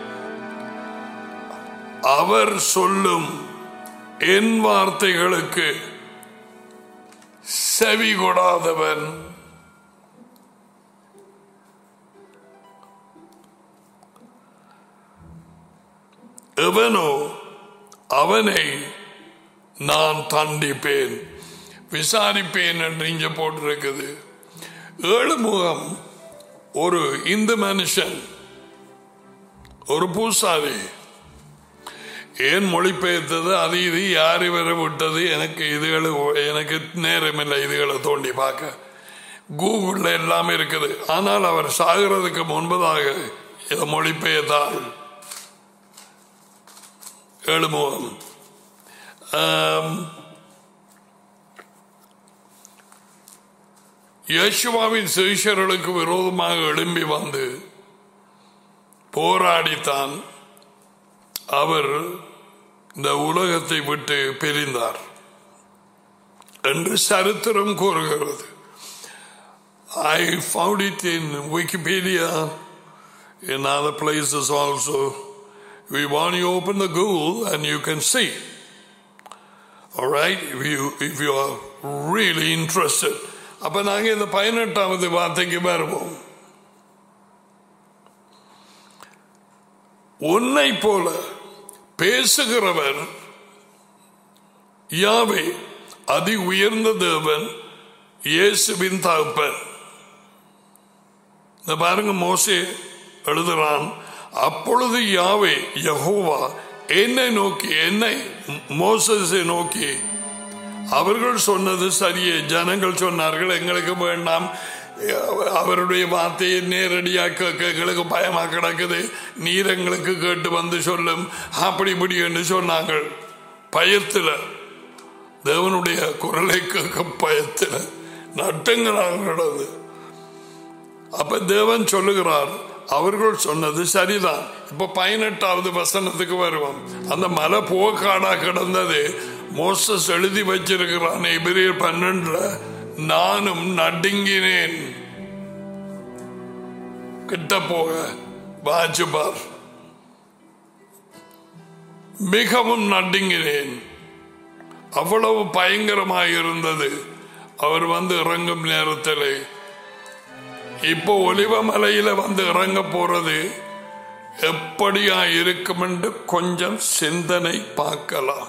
அவர் சொல்லும் என் வார்த்தைகளுக்கு செவி கொடாதவன் எவனோ அவனை நான் தண்டிப்பேன் விசாரிப்பேன் என்று இங்க போட்டிருக்குது ஏழு முகம் ஒரு இந்து மனுஷன் ஒரு பூசாரி ஏன் மொழிபெயர்த்தது அது இது யார் இவரை விட்டது எனக்கு இதுகளை எனக்கு நேரமில்லை இதுகளை தோண்டி பார்க்க கூகுளில் எல்லாமே இருக்குது ஆனால் அவர் சாகிறதுக்கு முன்பதாக இதை மொழிபெயர்த்தால் எழுமுகம் யேசுவாவின் சிகிச்சர்களுக்கு விரோதமாக எழும்பி வந்து போராடித்தான் அவர் இந்த உலகத்தை விட்டு பிரிந்தார் என்று சரித்திரம் கூறுகிறது I found it in Wikipedia in other places also we want you open the Google and you can see. All right, if you if you are really interested. அப்ப நாங்க இந்த பதினெட்டாவது வார்த்தைக்கு வருவோம் உன்னை போல பேசுகிறவர் யாவே அதி உயர்ந்த தேவன் இயேசுவின் தகப்பன் இந்த பாருங்க மோசே எழுதுறான் அப்பொழுது யாவே யகோவா என்னை நோக்கி என்னை மோசஸை நோக்கி அவர்கள் சொன்னது சரியே ஜனங்கள் சொன்னார்கள் எங்களுக்கு வேண்டாம் அவருடைய வார்த்தையை நேரடியாக கேட்க எங்களுக்கு பயமா கிடக்குது நீர் எங்களுக்கு கேட்டு வந்து சொல்லும் அப்படி இப்படி என்று சொன்னாங்க பயத்தில் தேவனுடைய குரலை கேட்க பயத்தில் நட்டங்களாக நடந்து அப்ப தேவன் சொல்லுகிறார் அவர்கள் சொன்னது சரிதான் இப்ப பதினெட்டாவது வசனத்துக்கு வருவோம் அந்த மலை போக்காடா கிடந்தது மோசஸ் எழுதி வச்சிருக்கிறான் எபிரியர் பன்னெண்டுல நானும் நடுங்கினேன் கிட்ட போக வாஜுபார் மிகவும் நடுங்கினேன் அவ்வளவு பயங்கரமாக இருந்தது அவர் வந்து இறங்கும் நேரத்தில் இப்போ ஒலிவமலையில வந்து இறங்க போறது எப்படியா இருக்கும் என்று கொஞ்சம் சிந்தனை பார்க்கலாம்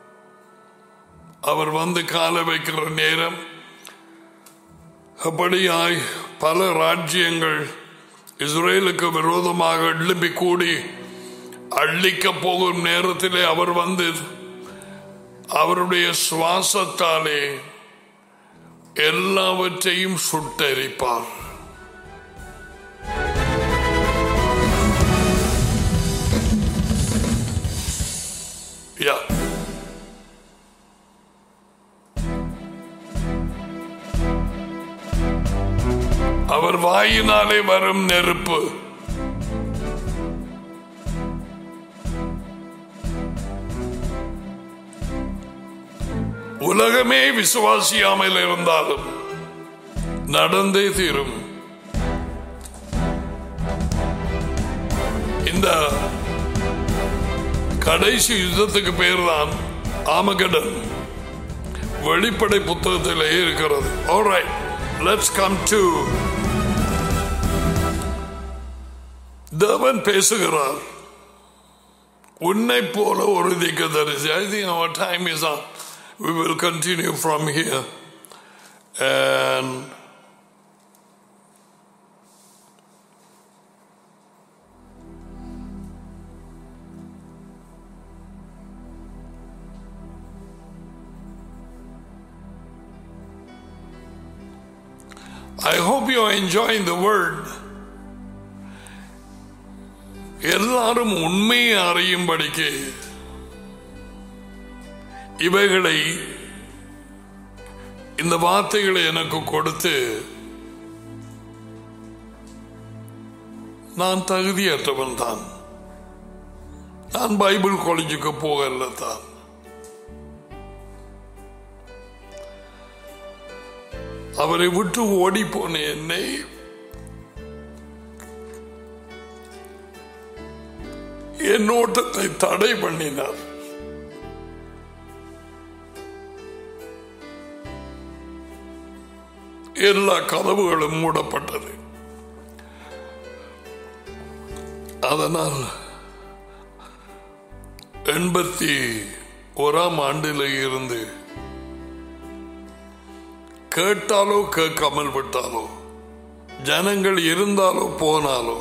அவர் வந்து கால வைக்கிற நேரம் அப்படியாய் பல ராஜ்யங்கள் இஸ்ரேலுக்கு விரோதமாக எழுப்பி கூடி அள்ளிக்க போகும் நேரத்திலே அவர் வந்து அவருடைய சுவாசத்தாலே எல்லாவற்றையும் சுட்டரிப்பார் Yeah. அவர் வாயினாலே வரும் நெருப்பு உலகமே விசுவாசியாமல் இருந்தாலும் நடந்தே தீரும் இந்த கடைசி யுத்தத்துக்கு பேர் தான் ஆமகடன் வெளிப்படை புத்தகத்திலே இருக்கிறது ஆல்ரைட் லெட்ஸ் கம் டு தேவன் பேசுகிறார் உன்னை போல ஒரு திக்க தரிசி I think our time is on we will continue from here and I hope you are enjoying the word. எல்லாரும் உண்மையை அறியும்படிக்கு இவைகளை இந்த வார்த்தைகளை எனக்கு கொடுத்து நான் தகுதியற்றவன் தான் நான் பைபிள் காலேஜுக்கு போகல தான் அவரை விட்டு ஓடி போன என்னை என் ஓட்டத்தை தடை பண்ணினார் எல்லா கதவுகளும் மூடப்பட்டது அதனால் எண்பத்தி ஓராம் ஆண்டில் இருந்து கேட்டாலோ கேட்காமல் விட்டாலோ ஜனங்கள் இருந்தாலோ போனாலோ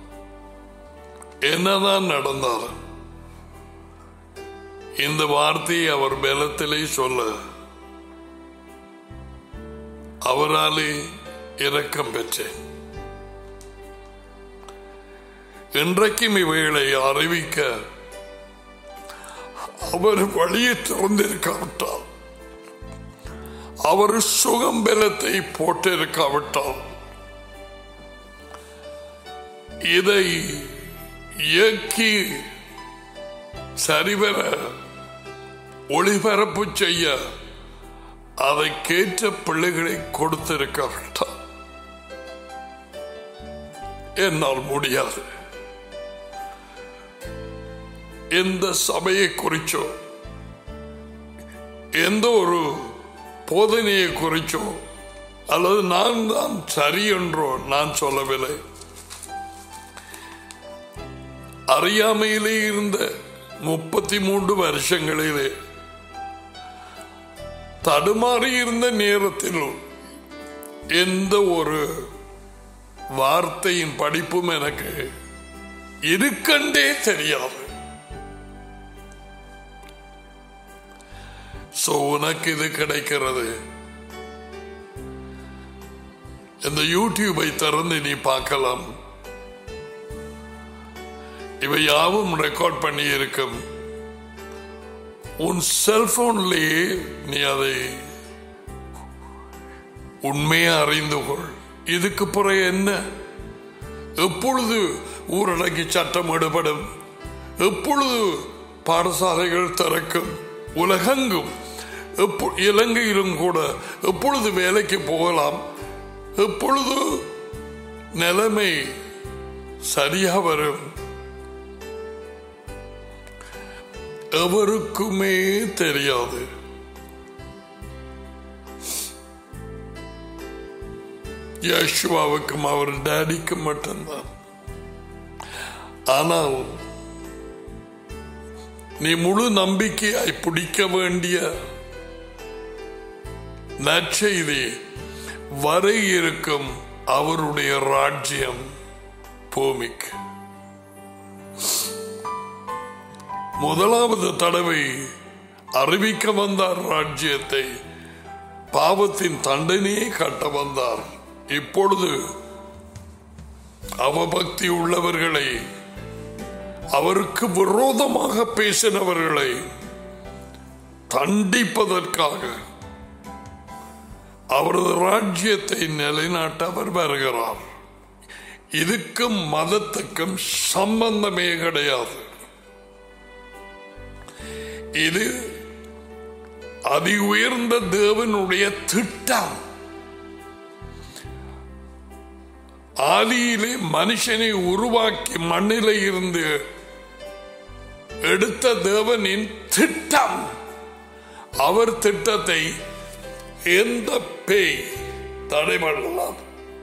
என்னதான் நடந்தாலும் இந்த வார்த்தையை அவர் பலத்திலே சொல்ல அவராலே இரக்கம் பெற்றேன் இன்றைக்கும் இவைகளை அறிவிக்க அவர் வழியை திறந்திருக்காவிட்டால் அவர் சுகம் பலத்தை போட்டிருக்காவிட்டால் இதை இயக்கி சரிவர ஒளிபரப்பு செய்ய அதை கேட்ட பிள்ளைகளை கொடுத்திருக்காவிட்டால் என்னால் முடியாது எந்த சபையை குறிச்சோ எந்த ஒரு போதனையை குறிச்சோ அல்லது நான் தான் சரி என்றோ நான் சொல்லவில்லை அறியாமையிலே இருந்த முப்பத்தி மூன்று வருஷங்களிலே தடுமாறி இருந்த நேரத்திலும் எந்த ஒரு வார்த்தையின் படிப்பும் எனக்கு இருக்கண்டே தெரியாது சோ உனக்கு இது கிடைக்கிறது இந்த யூடியூபை திறந்து நீ பார்க்கலாம் இவை யாவும் ரெக்கார்ட் பண்ணி இருக்கும் உன் செல்போன்லேயே நீ அதை உண்மையை அறிந்து கொள் இதுக்கு பிறகு என்ன எப்பொழுது ஊரடங்கி சட்டம் எடுபடும் எப்பொழுது பாடசாலைகள் திறக்கும் உலகெங்கும் எப்பொ- இலங்கையிலும் கூட எப்பொழுது வேலைக்கு போகலாம் எப்பொழுது நிலைமை சரியா வரும் எவருக்குமே தெரியாது யேசுவாவுக்கும் அவர் டேடிக்கும் மட்டும்தான் ஆனால் நீ முழு நம்பிக்கையாய் பிடிக்க வேண்டிய நற்செய்தி வர இருக்கும் அவருடைய ராஜ்யம் பூமிக்கு முதலாவது தடவை அறிவிக்க வந்தார் ராஜ்யத்தை பாவத்தின் தண்டனையை கட்ட வந்தார் இப்பொழுது அவபக்தி உள்ளவர்களை அவருக்கு விரோதமாக பேசினவர்களை தண்டிப்பதற்காக அவரது ராஜ்யத்தை நிலைநாட்ட அவர் வருகிறார் இதுக்கும் மதத்துக்கும் சம்பந்தமே கிடையாது இது அதி உயர்ந்த தேவனுடைய திட்டம் ஆதியிலே மனுஷனை உருவாக்கி மண்ணிலே இருந்து எடுத்த தேவனின் திட்டம் அவர் திட்டத்தை எந்த பேய் தடை பண்ணலாம்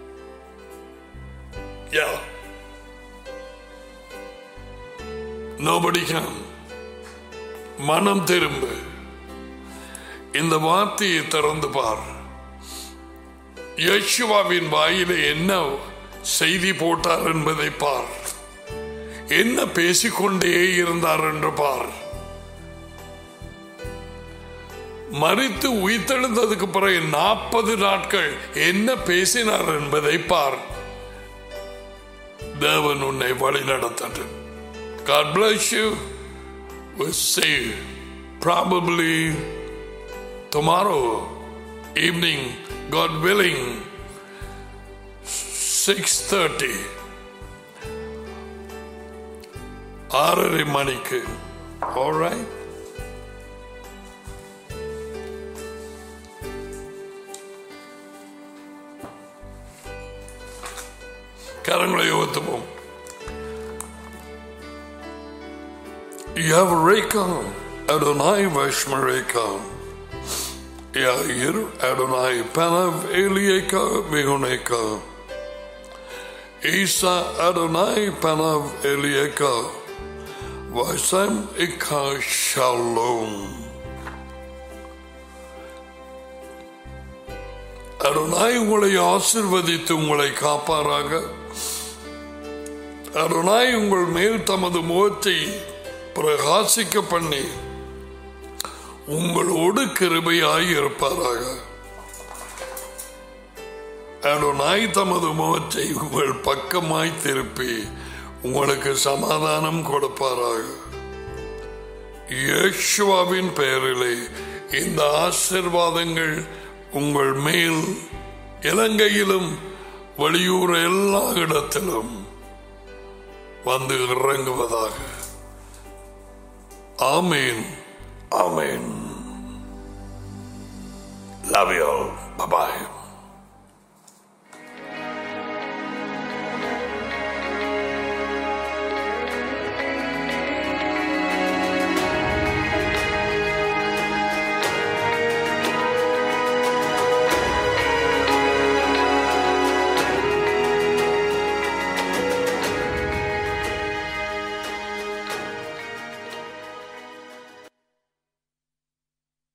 Yeah. Nobody can. மனம் திரும்ப இந்த வார்த்தையை திறந்து பார் யேசுவாவின் வாயிலே என்ன செய்தி போட்டார் என்பதை பார் என்ன பேசிக்கொண்டே இருந்தார் என்று பார் மறித்து உயிர்த்தெழுந்ததுக்கு பிறகு நாற்பது நாட்கள் என்ன பேசினார் என்பதை பார் தேவன் உன்னை வழி நடத்தட்டும் God bless you. We'll see you probably tomorrow evening, God willing, 6.30. ஆறரை மணிக்கு All right? கரங்களை உயர்த்துவோம் Yavreka Adonai Vashmareka Yair Adonai Panav Elieka Vihuneka Isa Adonai Panav Elieka Vasam Ika Shalom அருணாய் உங்களை ஆசிர்வதித்து உங்களை காப்பாராக அருணாய் உங்கள் மேல் தமது முகத்தை பிரகாசிக்க பண்ணி உங்களோடு கிருபையாய் இருப்பாராக அருணாய் தமது முகத்தை உங்கள் பக்கமாய் திருப்பி உங்களுக்கு சமாதானம் கொடுப்பாராக இயேசுவாவின் பெயரிலே இந்த ஆசிர்வாதங்கள் உங்கள் மேல் இலங்கையிலும் வெளியூர் எல்லா இடத்திலும் வந்து இறங்குவதாக ஆமேன் ஆமேன் லவ் யூ பாய்